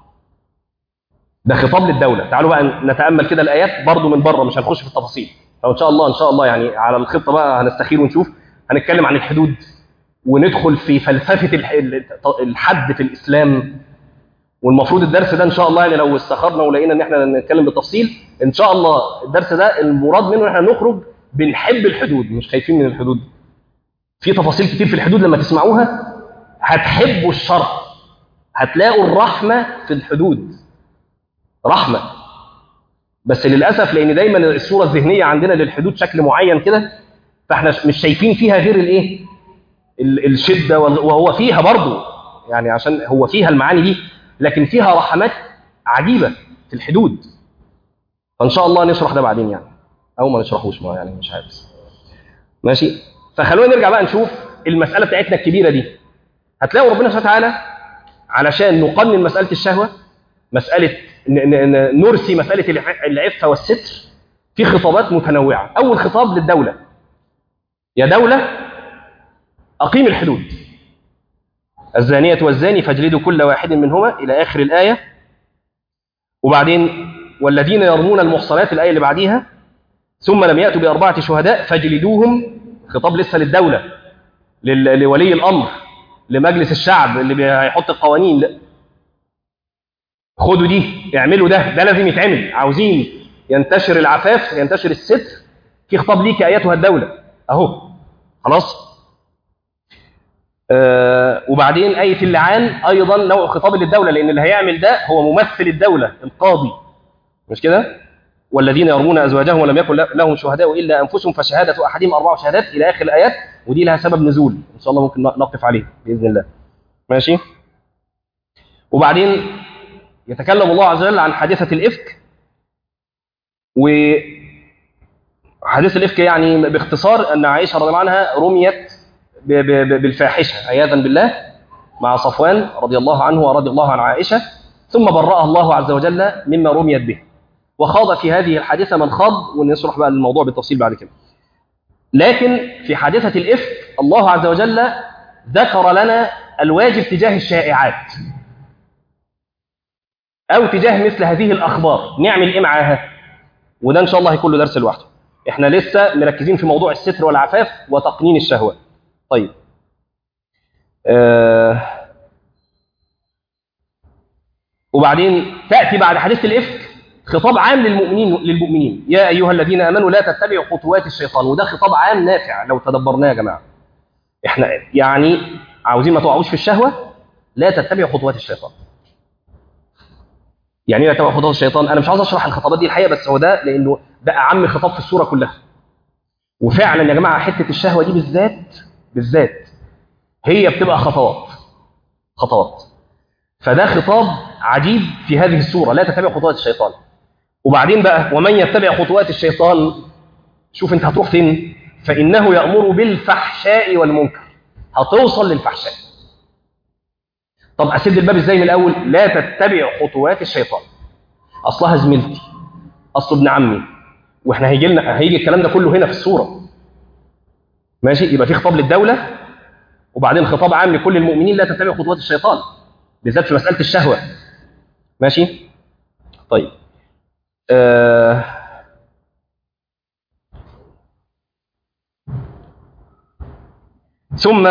ده خطاب للدولة تعالوا بقى نتأمل كده الآيات برضو من بره مش هنخش في التفاصيل فإن شاء الله إن شاء الله يعني على الخطة بقى هنستخير ونشوف هنتكلم عن الحدود وندخل في فلسفة الحد في الإسلام والمفروض الدرس ده إن شاء الله يعني لو استخرنا ولقينا إن إحنا نتكلم بالتفصيل إن شاء الله الدرس ده المراد منه إحنا نخرج بنحب الحدود مش خايفين من الحدود في تفاصيل كتير في الحدود لما تسمعوها هتحبوا الشرع هتلاقوا الرحمة في الحدود رحمة بس للأسف لأن دايما الصورة الذهنية عندنا للحدود شكل معين كده فاحنا مش شايفين فيها غير الايه الشدة وهو فيها برضو يعني عشان هو فيها المعاني دي لكن فيها رحمات عجيبة في الحدود فإن شاء الله نشرح ده بعدين يعني أو ما نشرحوش ما يعني مش عارف ماشي فخلونا نرجع بقى نشوف المسألة بتاعتنا الكبيرة دي هتلاقوا ربنا سبحانه وتعالى علشان نقنن مسألة الشهوة مسألة نرسي مسألة العفة والستر في خطابات متنوعة أول خطاب للدولة يا دولة أقيم الحدود الزانية والزاني فاجلدوا كل واحد منهما إلى آخر الآية وبعدين والذين يرمون المحصنات الآية اللي بعديها ثم لم يأتوا بأربعة شهداء فاجلدوهم خطاب لسه للدولة لل- لولي الامر لمجلس الشعب اللي بي- هيحط القوانين لا خدوا دي اعملوا ده ده لازم يتعمل عاوزين ينتشر العفاف ينتشر الستر في خطاب ليك ايتها الدوله اهو خلاص آه وبعدين آية اللعان أيضا نوع خطاب للدولة لأن اللي هيعمل ده هو ممثل الدولة القاضي مش كده؟ والذين يرمون أزواجهم ولم يكن لهم شهداء إلا أنفسهم فشهادة أحدهم أربع شهادات إلى آخر الآيات ودي لها سبب نزول إن شاء الله ممكن نقف عليه بإذن الله ماشي؟ وبعدين يتكلم الله عز وجل عن حادثة الإفك وحادثة الإفك يعني باختصار أن عائشة رضي الله عنها رميت ب- ب- ب- بالفاحشة عياذا بالله مع صفوان رضي الله عنه ورضي الله عن عائشة ثم برأها الله عز وجل مما رميت به وخاض في هذه الحادثة من خاض ونشرح بقى الموضوع بالتفصيل بعد كده لكن في حادثة الإفك الله عز وجل ذكر لنا الواجب تجاه الشائعات أو تجاه مثل هذه الأخبار نعمل إيه معاها وده إن شاء الله هيكون له درس لوحده إحنا لسه مركزين في موضوع الستر والعفاف وتقنين الشهوات طيب آه وبعدين تأتي بعد حديث الإفك خطاب عام للمؤمنين للمؤمنين يا أيها الذين آمنوا لا تتبعوا خطوات الشيطان وده خطاب عام نافع لو تدبرناه يا جماعة احنا يعني عاوزين ما تقعوش في الشهوة لا تتبعوا خطوات الشيطان يعني ايه لا تتبعوا خطوات الشيطان انا مش عاوز اشرح الخطابات دي الحقيقه بس هو ده لانه ده اعم خطاب في السوره كلها وفعلا يا جماعه حته الشهوه دي بالذات بالذات هي بتبقى خطوات خطوات فده خطاب عجيب في هذه السوره لا تتبع خطوات الشيطان وبعدين بقى ومن يتبع خطوات الشيطان شوف انت هتروح فين فانه يامر بالفحشاء والمنكر هتوصل للفحشاء طب اسد الباب ازاي من الاول لا تتبع خطوات الشيطان اصلها زميلتي اصله ابن عمي واحنا هيجي لنا هيجي الكلام ده كله هنا في السوره ماشي يبقى في خطاب للدوله وبعدين خطاب عام لكل المؤمنين لا تتبعوا خطوات الشيطان بالذات في مساله الشهوه ماشي طيب آه ثم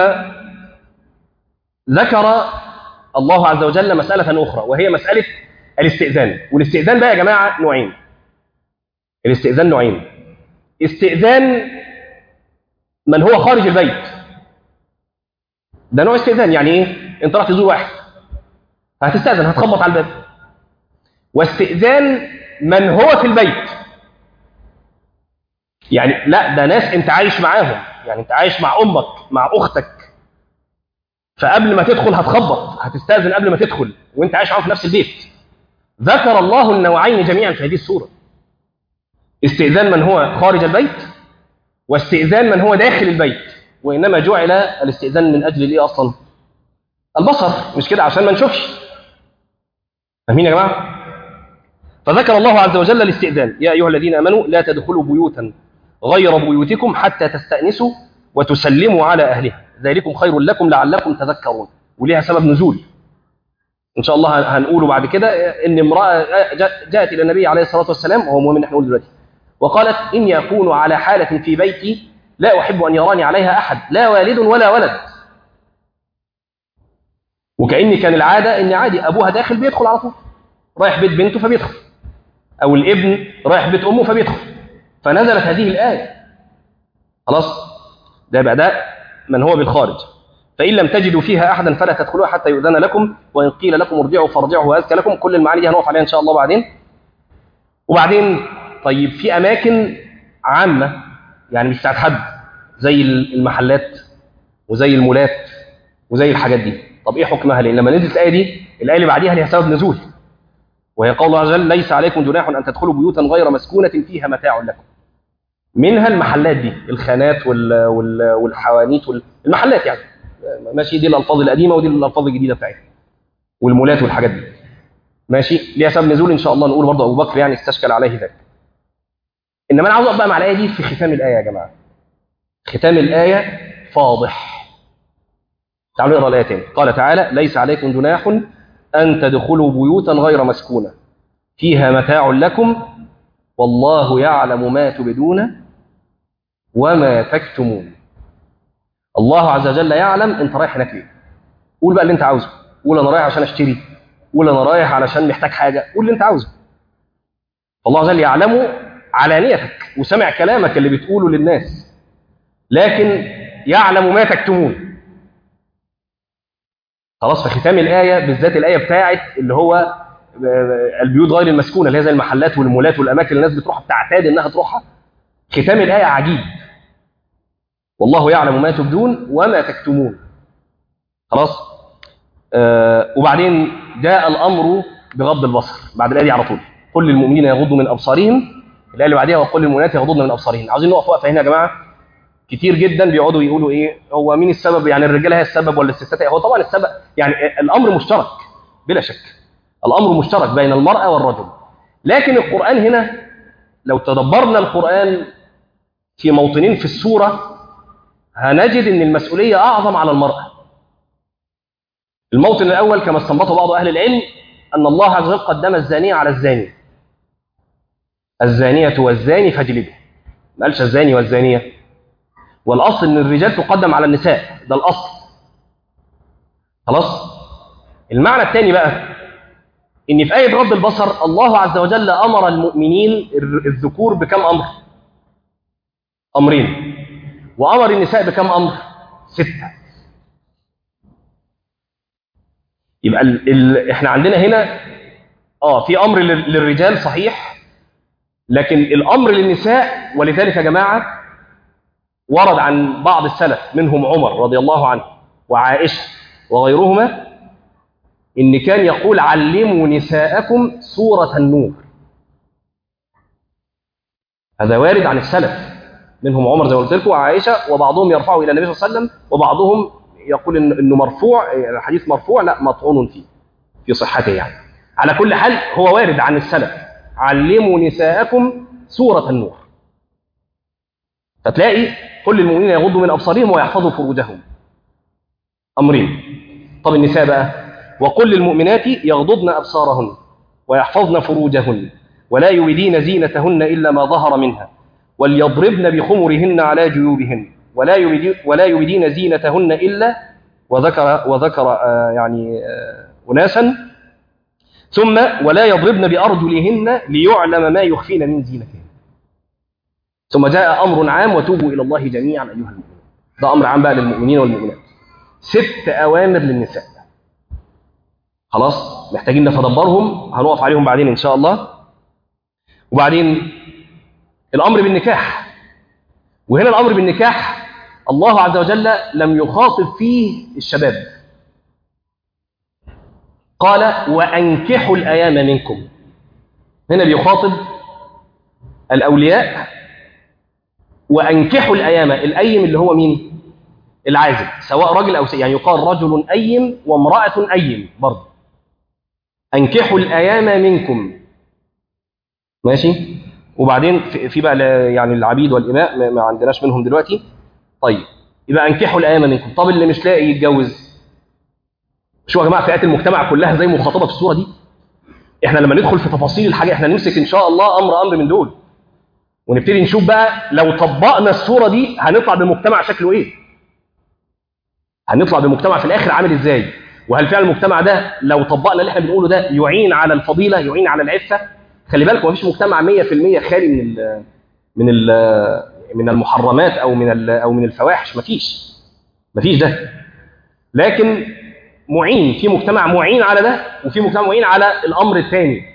ذكر الله عز وجل مسألة أخرى وهي مسألة الاستئذان والاستئذان بقى يا جماعة نوعين الاستئذان نوعين استئذان من هو خارج البيت ده نوع استئذان يعني ايه انت راح تزور واحد هتستأذن هتخبط على الباب واستئذان من هو في البيت يعني لا ده ناس انت عايش معاهم يعني انت عايش مع امك مع اختك فقبل ما تدخل هتخبط هتستأذن قبل ما تدخل وانت عايش معاهم في نفس البيت ذكر الله النوعين جميعا في هذه السورة استئذان من هو خارج البيت واستئذان من هو داخل البيت وإنما جعل الاستئذان من أجل الإيه أصلا البصر مش كده عشان ما نشوفش فاهمين يا جماعة فذكر الله عز وجل الاستئذان يا أيها الذين آمنوا لا تدخلوا بيوتا غير بيوتكم حتى تستأنسوا وتسلموا على أهلها ذلكم خير لكم لعلكم تذكرون وليها سبب نزول إن شاء الله هنقوله بعد كده إن امرأة جاءت إلى النبي عليه الصلاة والسلام وهو مهم إن احنا نقول دلوقتي وقالت إني أكون على حالة في بيتي لا أحب أن يراني عليها أحد لا والد ولا ولد وكأن كان العادة إن عادي أبوها داخل بيدخل على طول رايح بيت بنته فبيدخل أو الابن رايح بيت أمه فبيدخل فنزلت هذه الآية خلاص ده يبقى ده من هو بالخارج فإن لم تجدوا فيها أحدا فلا تدخلوها حتى يؤذن لكم وإن قيل لكم ارجعوا فارجعوا وأزكى لكم كل المعاني دي هنقف عليها إن شاء الله بعدين وبعدين طيب في أماكن عامة يعني مش بتاعت حد زي المحلات وزي المولات وزي الحاجات دي طب إيه حكمها لأن لما نزلت الآية دي الآية اللي بعديها ليها سبب نزول وهي قول الله عز وجل ليس عليكم جناح أن تدخلوا بيوتا غير مسكونة فيها متاع لكم منها المحلات دي الخانات وال... وال... والحوانيت وال... المحلات يعني ماشي دي الالفاظ القديمه ودي الالفاظ الجديده بتاعتها والمولات والحاجات دي ماشي ليها سبب نزول ان شاء الله نقول برضه ابو بكر يعني استشكل عليه ذلك انما انا عاوز اقف بقى مع الايه دي في ختام الايه يا جماعه ختام الايه فاضح تعالوا نقرا الايه تاني قال تعالى ليس عليكم جناح ان تدخلوا بيوتا غير مسكونه فيها متاع لكم والله يعلم ما تبدون وما تكتمون الله عز وجل يعلم انت رايح هناك ليه قول بقى اللي انت عاوزه قول انا رايح عشان اشتري قول انا رايح علشان محتاج حاجه قول اللي انت عاوزه الله عز وجل يعلم علانيتك وسمع كلامك اللي بتقوله للناس لكن يعلم ما تكتمون خلاص في ختام الايه بالذات الايه بتاعت اللي هو البيوت غير المسكونه اللي هي زي المحلات والمولات والاماكن اللي الناس بتروح بتعتاد انها تروحها ختام الايه عجيب والله يعلم ما تبدون وما تكتمون خلاص آه وبعدين جاء الامر بغض البصر بعد الايه دي على طول قل للمؤمنين يغضوا من ابصارهم الايه اللي بعديها وقل للمؤمنات يغضضن من ابصارهن عاوزين نقف وقفه هنا يا جماعه كتير جدا بيقعدوا يقولوا ايه هو مين السبب يعني الرجاله هي السبب ولا الستات هو طبعا السبب يعني الامر مشترك بلا شك الامر مشترك بين المراه والرجل لكن القران هنا لو تدبرنا القران في موطنين في السوره هنجد ان المسؤوليه اعظم على المراه الموطن الاول كما استنبطه بعض اهل العلم ان الله عز وجل قدم الزانيه على الزاني الزانيه والزاني فاجلده ما قالش الزاني والزانيه والاصل ان الرجال تقدم على النساء ده الاصل خلاص المعنى الثاني بقى ان في ايه غض البصر الله عز وجل امر المؤمنين الذكور بكم امر امرين وامر النساء بكم امر سته يبقى ال ال احنا عندنا هنا اه في امر للرجال صحيح لكن الامر للنساء ولذلك يا جماعه ورد عن بعض السلف منهم عمر رضي الله عنه وعائشه وغيرهما ان كان يقول علموا نساءكم سوره النور هذا وارد عن السلف منهم عمر زي ما قلت لكم وعائشه وبعضهم يرفعه الى النبي صلى الله عليه وسلم وبعضهم يقول إن انه مرفوع الحديث مرفوع لا مطعون فيه في صحته يعني على كل حال هو وارد عن السلف علموا نساءكم سوره النور فتلاقي كل المؤمنين يغضوا من ابصارهم ويحفظوا فروجهم امرين طب النساء بقى وقل للمؤمنات يغضضن ابصارهن ويحفظن فروجهن ولا يبدين زينتهن الا ما ظهر منها وليضربن بخمرهن على جيوبهن ولا يبدين ولا يبدين زينتهن الا وذكر وذكر آه يعني آه اناسا ثم ولا يضربن بارجلهن ليعلم ما يخفين من زينتهن ثم جاء امر عام وتوبوا الى الله جميعا ايها المؤمنون ده امر عام بقى للمؤمنين والمؤمنات ست اوامر للنساء خلاص محتاجين نتدبرهم هنقف عليهم بعدين ان شاء الله وبعدين الامر بالنكاح وهنا الامر بالنكاح الله عز وجل لم يخاطب فيه الشباب قال وانكحوا الايام منكم هنا بيخاطب الاولياء وانكحوا الايام الايم اللي هو مين العازب سواء رجل او سيد يعني يقال رجل ايم وامراه ايم برضه انكحوا الايام منكم ماشي وبعدين في بقى يعني العبيد والاماء ما عندناش منهم دلوقتي طيب يبقى انكحوا الايام منكم طب اللي مش لاقي يتجوز شو يا جماعه فئات المجتمع كلها زي مخاطبه في الصوره دي احنا لما ندخل في تفاصيل الحاجه احنا نمسك ان شاء الله امر امر من دول ونبتدي نشوف بقى لو طبقنا الصوره دي هنطلع بمجتمع شكله ايه هنطلع بمجتمع في الاخر عامل ازاي وهل فعلا المجتمع ده لو طبقنا اللي احنا بنقوله ده يعين على الفضيله يعين على العفه خلي بالك مفيش مجتمع 100% خالي من ال من ال من المحرمات او من او من الفواحش مفيش مفيش ده لكن معين في مجتمع معين على ده وفي مجتمع معين على الامر الثاني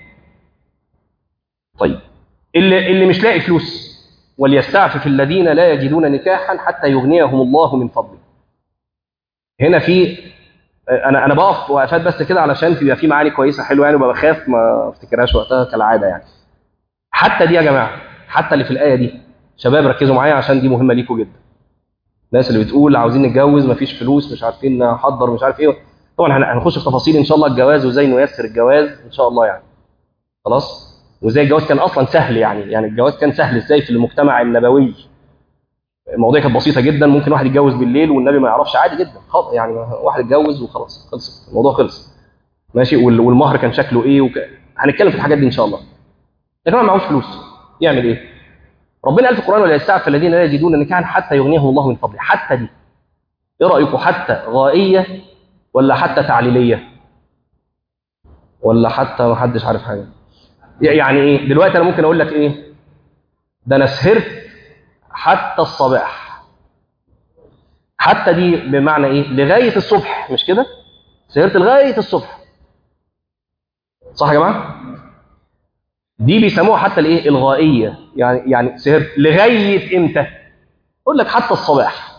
طيب اللي اللي مش لاقي فلوس وليستعفف الذين لا يجدون نكاحا حتى يغنيهم الله من فضله هنا في انا انا بقف وقفات بس كده علشان تبقى في معاني كويسه حلوه يعني وببقى بخاف ما افتكرهاش وقتها كالعاده يعني حتى دي يا جماعه حتى اللي في الايه دي شباب ركزوا معايا عشان دي مهمه ليكم جدا الناس اللي بتقول عاوزين نتجوز مفيش فلوس مش عارفين نحضر مش عارف ايه طبعا هنخش في تفاصيل ان شاء الله الجواز وازاي نيسر الجواز ان شاء الله يعني خلاص وازاي الجواز كان اصلا سهل يعني يعني الجواز كان سهل ازاي في المجتمع النبوي المواضيع كانت بسيطه جدا ممكن واحد يتجوز بالليل والنبي ما يعرفش عادي جدا خلاص يعني واحد اتجوز وخلاص خلص الموضوع خلص ماشي والمهر كان شكله ايه وك... هنتكلم في الحاجات دي ان شاء الله يا جماعه معهوش فلوس يعمل ايه ربنا قال في القران ولا يستعف الذين لا يجدون نكاحا حتى يغنيهم الله من فضله حتى دي ايه رايكم حتى غائيه ولا حتى تعليليه ولا حتى ما حدش عارف حاجه يعني ايه دلوقتي انا ممكن اقول لك ايه ده انا سهرت حتى الصباح حتى دي بمعنى ايه لغايه الصبح مش كده سهرت لغايه الصبح صح يا جماعه دي بيسموها حتى الايه الغائيه يعني يعني سهرت لغايه امتى اقول لك حتى الصباح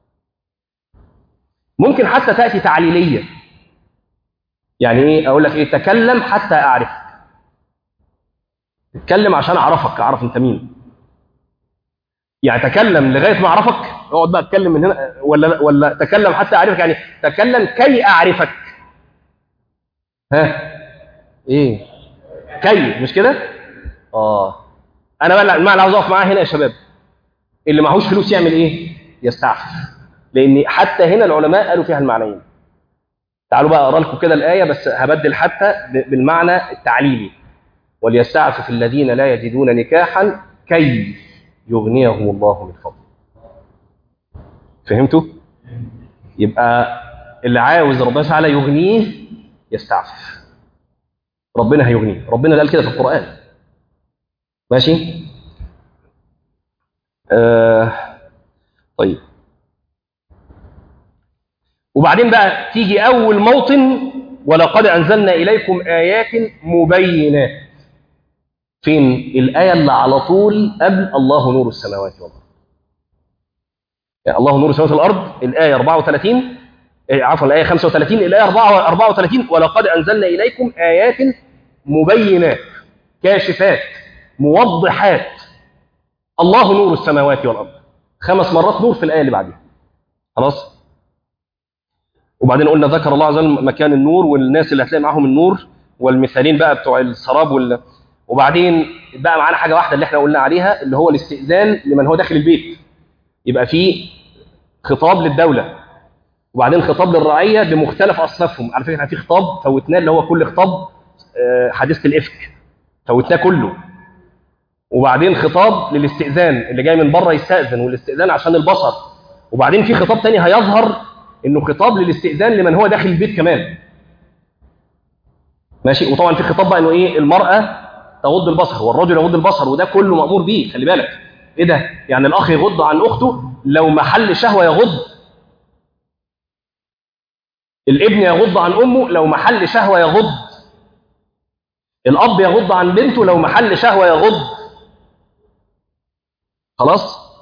ممكن حتى تاتي تعليليه يعني ايه اقول لك ايه تكلم حتى اعرفك اتكلم عشان اعرفك اعرف انت مين يعني تكلم لغايه ما اعرفك اقعد بقى اتكلم من هنا ولا ولا تكلم حتى اعرفك يعني تكلم كي اعرفك ها ايه كي مش كده اه انا بقى المعنى اللي عاوز اقف معاه هنا يا شباب اللي معهوش فلوس يعمل ايه يستعفف لان حتى هنا العلماء قالوا فيها المعنيين تعالوا بقى اقرا لكم كده الايه بس هبدل حتى بالمعنى التعليلي وليستعفف الذين لا يجدون نكاحا كي يغنيهم الله من فضله فهمتوا يبقى اللي عاوز ربنا تعالى يغنيه يستعفف ربنا هيغنيه ربنا قال كده في القرآن ماشي آه طيب وبعدين بقى تيجي أول موطن ولقد أنزلنا إليكم آيات مبينات فين الآية اللي على طول قبل الله نور السماوات والأرض يعني الله نور السماوات والأرض الآية 34 عفوا الآية 35 الآية 34 ولقد أنزلنا إليكم آيات مبينات كاشفات موضحات الله نور السماوات والأرض خمس مرات نور في الآية اللي بعدها خلاص وبعدين قلنا ذكر الله عز وجل مكان النور والناس اللي هتلاقي معاهم النور والمثالين بقى بتوع السراب وال... وبعدين بقى معانا حاجه واحده اللي احنا قلنا عليها اللي هو الاستئذان لمن هو داخل البيت يبقى في خطاب للدوله وبعدين خطاب للرعيه بمختلف اصنافهم على فكره احنا في خطاب فوتناه اللي هو كل خطاب حديثه الافك فوتناه كله وبعدين خطاب للاستئذان اللي جاي من بره يستاذن والاستئذان عشان البصر وبعدين في خطاب تاني هيظهر انه خطاب للاستئذان لمن هو داخل البيت كمان ماشي وطبعا في خطاب بقى انه ايه المراه تغض البصر والرجل يغض البصر وده كله مامور بيه خلي بالك ايه ده يعني الاخ يغض عن اخته لو محل شهوه يغض الابن يغض عن امه لو محل شهوه يغض الاب يغض عن بنته لو محل شهوه يغض خلاص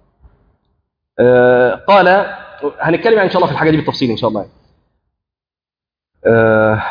آه قال هنتكلم يعني ان شاء الله في الحاجه دي بالتفصيل ان شاء الله يعني. آه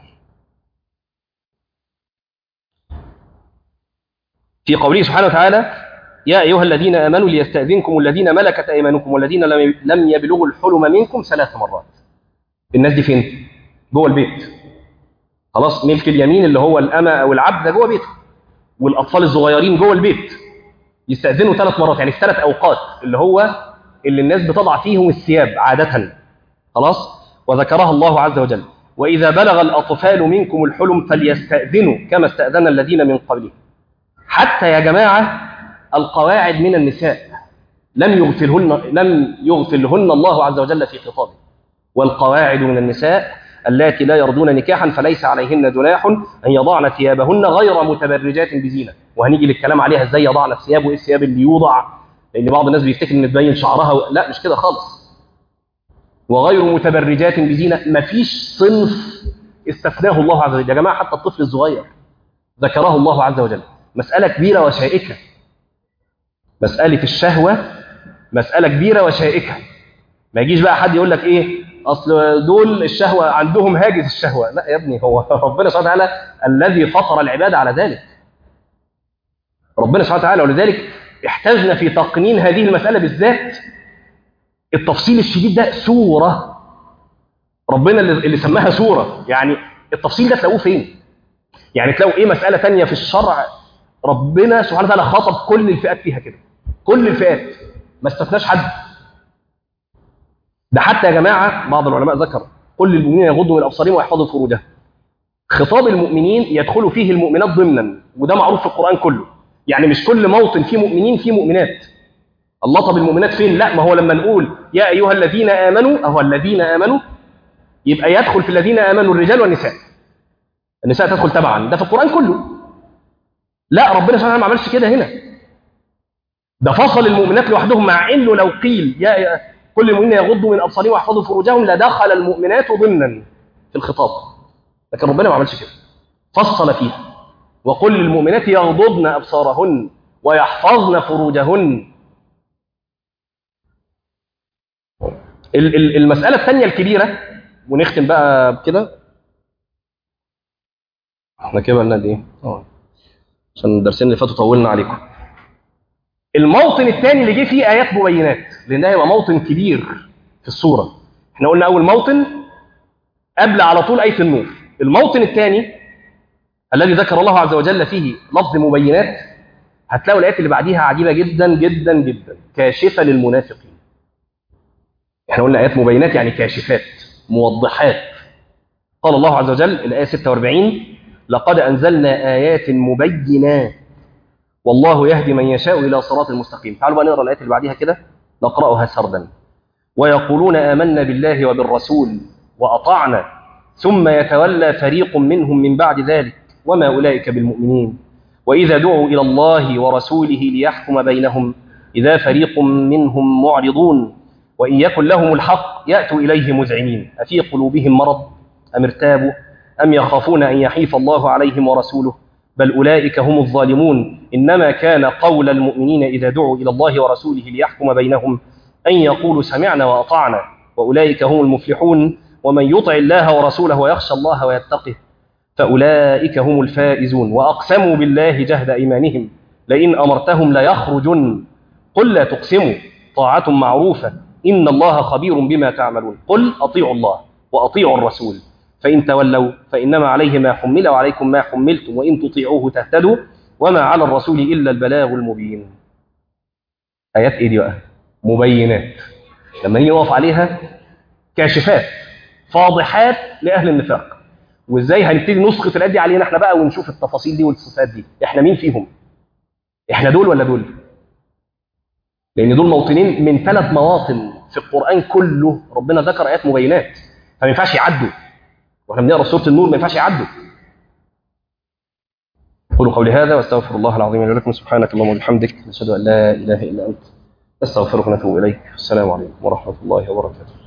في قوله سبحانه وتعالى يا أيها الذين آمنوا ليستأذنكم الذين ملكت أيمانكم والذين لم يبلغوا الحلم منكم ثلاث مرات الناس دي فين؟ جوه البيت خلاص ملك اليمين اللي هو الأمة أو العبد ده جوه بيته والأطفال الصغيرين جوه البيت يستأذنوا ثلاث مرات يعني في ثلاث أوقات اللي هو اللي الناس بتضع فيهم الثياب عادة خلاص وذكرها الله عز وجل وإذا بلغ الأطفال منكم الحلم فليستأذنوا كما استأذن الذين من قبلهم حتى يا جماعة القواعد من النساء لم يغفلهن لم يغفلهن الله عز وجل في خطابه والقواعد من النساء اللاتي لا يرضون نكاحا فليس عليهن جناح ان يضعن ثيابهن غير متبرجات بزينه وهنيجي للكلام عليها ازاي يضعن الثياب وايه الثياب اللي يوضع لان بعض الناس بيفتكر ان تبين شعرها و... لا مش كده خالص وغير متبرجات بزينه مفيش صنف استثناه الله عز وجل يا جماعه حتى الطفل الصغير ذكره الله عز وجل مسألة كبيرة وشائكة مسألة الشهوة مسألة كبيرة وشائكة ما يجيش بقى حد يقول لك ايه اصل دول الشهوة عندهم هاجس الشهوة لا يا ابني هو ربنا سبحانه وتعالى الذي فطر العباد على ذلك ربنا سبحانه وتعالى ولذلك احتاجنا في تقنين هذه المسألة بالذات التفصيل الشديد ده سورة ربنا اللي سماها سورة يعني التفصيل ده تلاقوه فين يعني تلاقوا ايه مسألة تانية في الشرع ربنا سبحانه وتعالى خاطب كل الفئات فيها كده كل الفئات ما استثناش حد ده حتى يا جماعة بعض العلماء ذكر كل المؤمنين يغضوا من أبصارهم ويحفظوا فروجهم خطاب المؤمنين يدخل فيه المؤمنات ضمنا وده معروف في القرآن كله يعني مش كل موطن فيه مؤمنين فيه مؤمنات الله طب المؤمنات فين لا ما هو لما نقول يا ايها الذين امنوا اهو الذين امنوا يبقى يدخل في الذين امنوا الرجال والنساء النساء تدخل تبعا ده في القران كله لا ربنا سبحانه ما عملش كده هنا ده فصل المؤمنات لوحدهم مع انه لو قيل يا كل المؤمنين يغضوا من ابصارهم ويحفظوا فروجهم لدخل المؤمنات ضمنا في الخطاب لكن ربنا ما عملش كده فصل فيها وقل للمؤمنات يغضضن ابصارهن ويحفظن فروجهن المسألة الثانية الكبيرة ونختم بقى بكده احنا كده بقى ايه؟ اه عشان الدرسين اللي فاتوا طولنا عليكم. الموطن الثاني اللي جه فيه آيات مبينات لأن ده هيبقى موطن كبير في السورة. احنا قلنا أول موطن قبل على طول آية النور. الموطن الثاني الذي ذكر الله عز وجل فيه لفظ مبينات هتلاقوا الآيات اللي بعديها عجيبة جدا جدا جدا كاشفة للمنافقين. احنا قلنا آيات مبينات يعني كاشفات موضحات قال الله عز وجل الآية 46 لقد أنزلنا آيات مبينات والله يهدي من يشاء إلى صراط المستقيم تعالوا بقى نقرأ الآيات اللي بعديها كده نقرأها سردا ويقولون آمنا بالله وبالرسول وأطعنا ثم يتولى فريق منهم من بعد ذلك وما أولئك بالمؤمنين وإذا دعوا إلى الله ورسوله ليحكم بينهم إذا فريق منهم معرضون وإن يكن لهم الحق يأتوا إليه مذعنين أفي قلوبهم مرض أم ارتابوا أم يخافون أن يحيف الله عليهم ورسوله بل أولئك هم الظالمون إنما كان قول المؤمنين إذا دعوا إلى الله ورسوله ليحكم بينهم أن يقولوا سمعنا وأطعنا وأولئك هم المفلحون ومن يطع الله ورسوله ويخشى الله ويتقه فأولئك هم الفائزون وأقسموا بالله جهد إيمانهم لئن أمرتهم ليخرجن قل لا تقسموا طاعة معروفة إن الله خبير بما تعملون قل أطيعوا الله وأطيعوا الرسول فإن تولوا فإنما عليه ما حمل وعليكم ما حملتم وإن تطيعوه تهتدوا وما على الرسول إلا البلاغ المبين آيات إيه دي بقى؟ مبينات لما نيجي نقف عليها كاشفات فاضحات لأهل النفاق وإزاي هنبتدي نسقط الآيات دي علينا إحنا بقى ونشوف التفاصيل دي والصفات دي إحنا مين فيهم؟ إحنا دول ولا دول؟ لأن دول موطنين من ثلاث مواطن في القرآن كله ربنا ذكر آيات مبينات فما ينفعش يعدوا واحنا بنقرا سوره النور ما ينفعش يعدوا قولوا قولي هذا واستغفر الله العظيم لي ولكم سبحانك اللهم وبحمدك نشهد ان لا اله الا انت نستغفرك ونتوب اليك السلام عليكم ورحمه الله وبركاته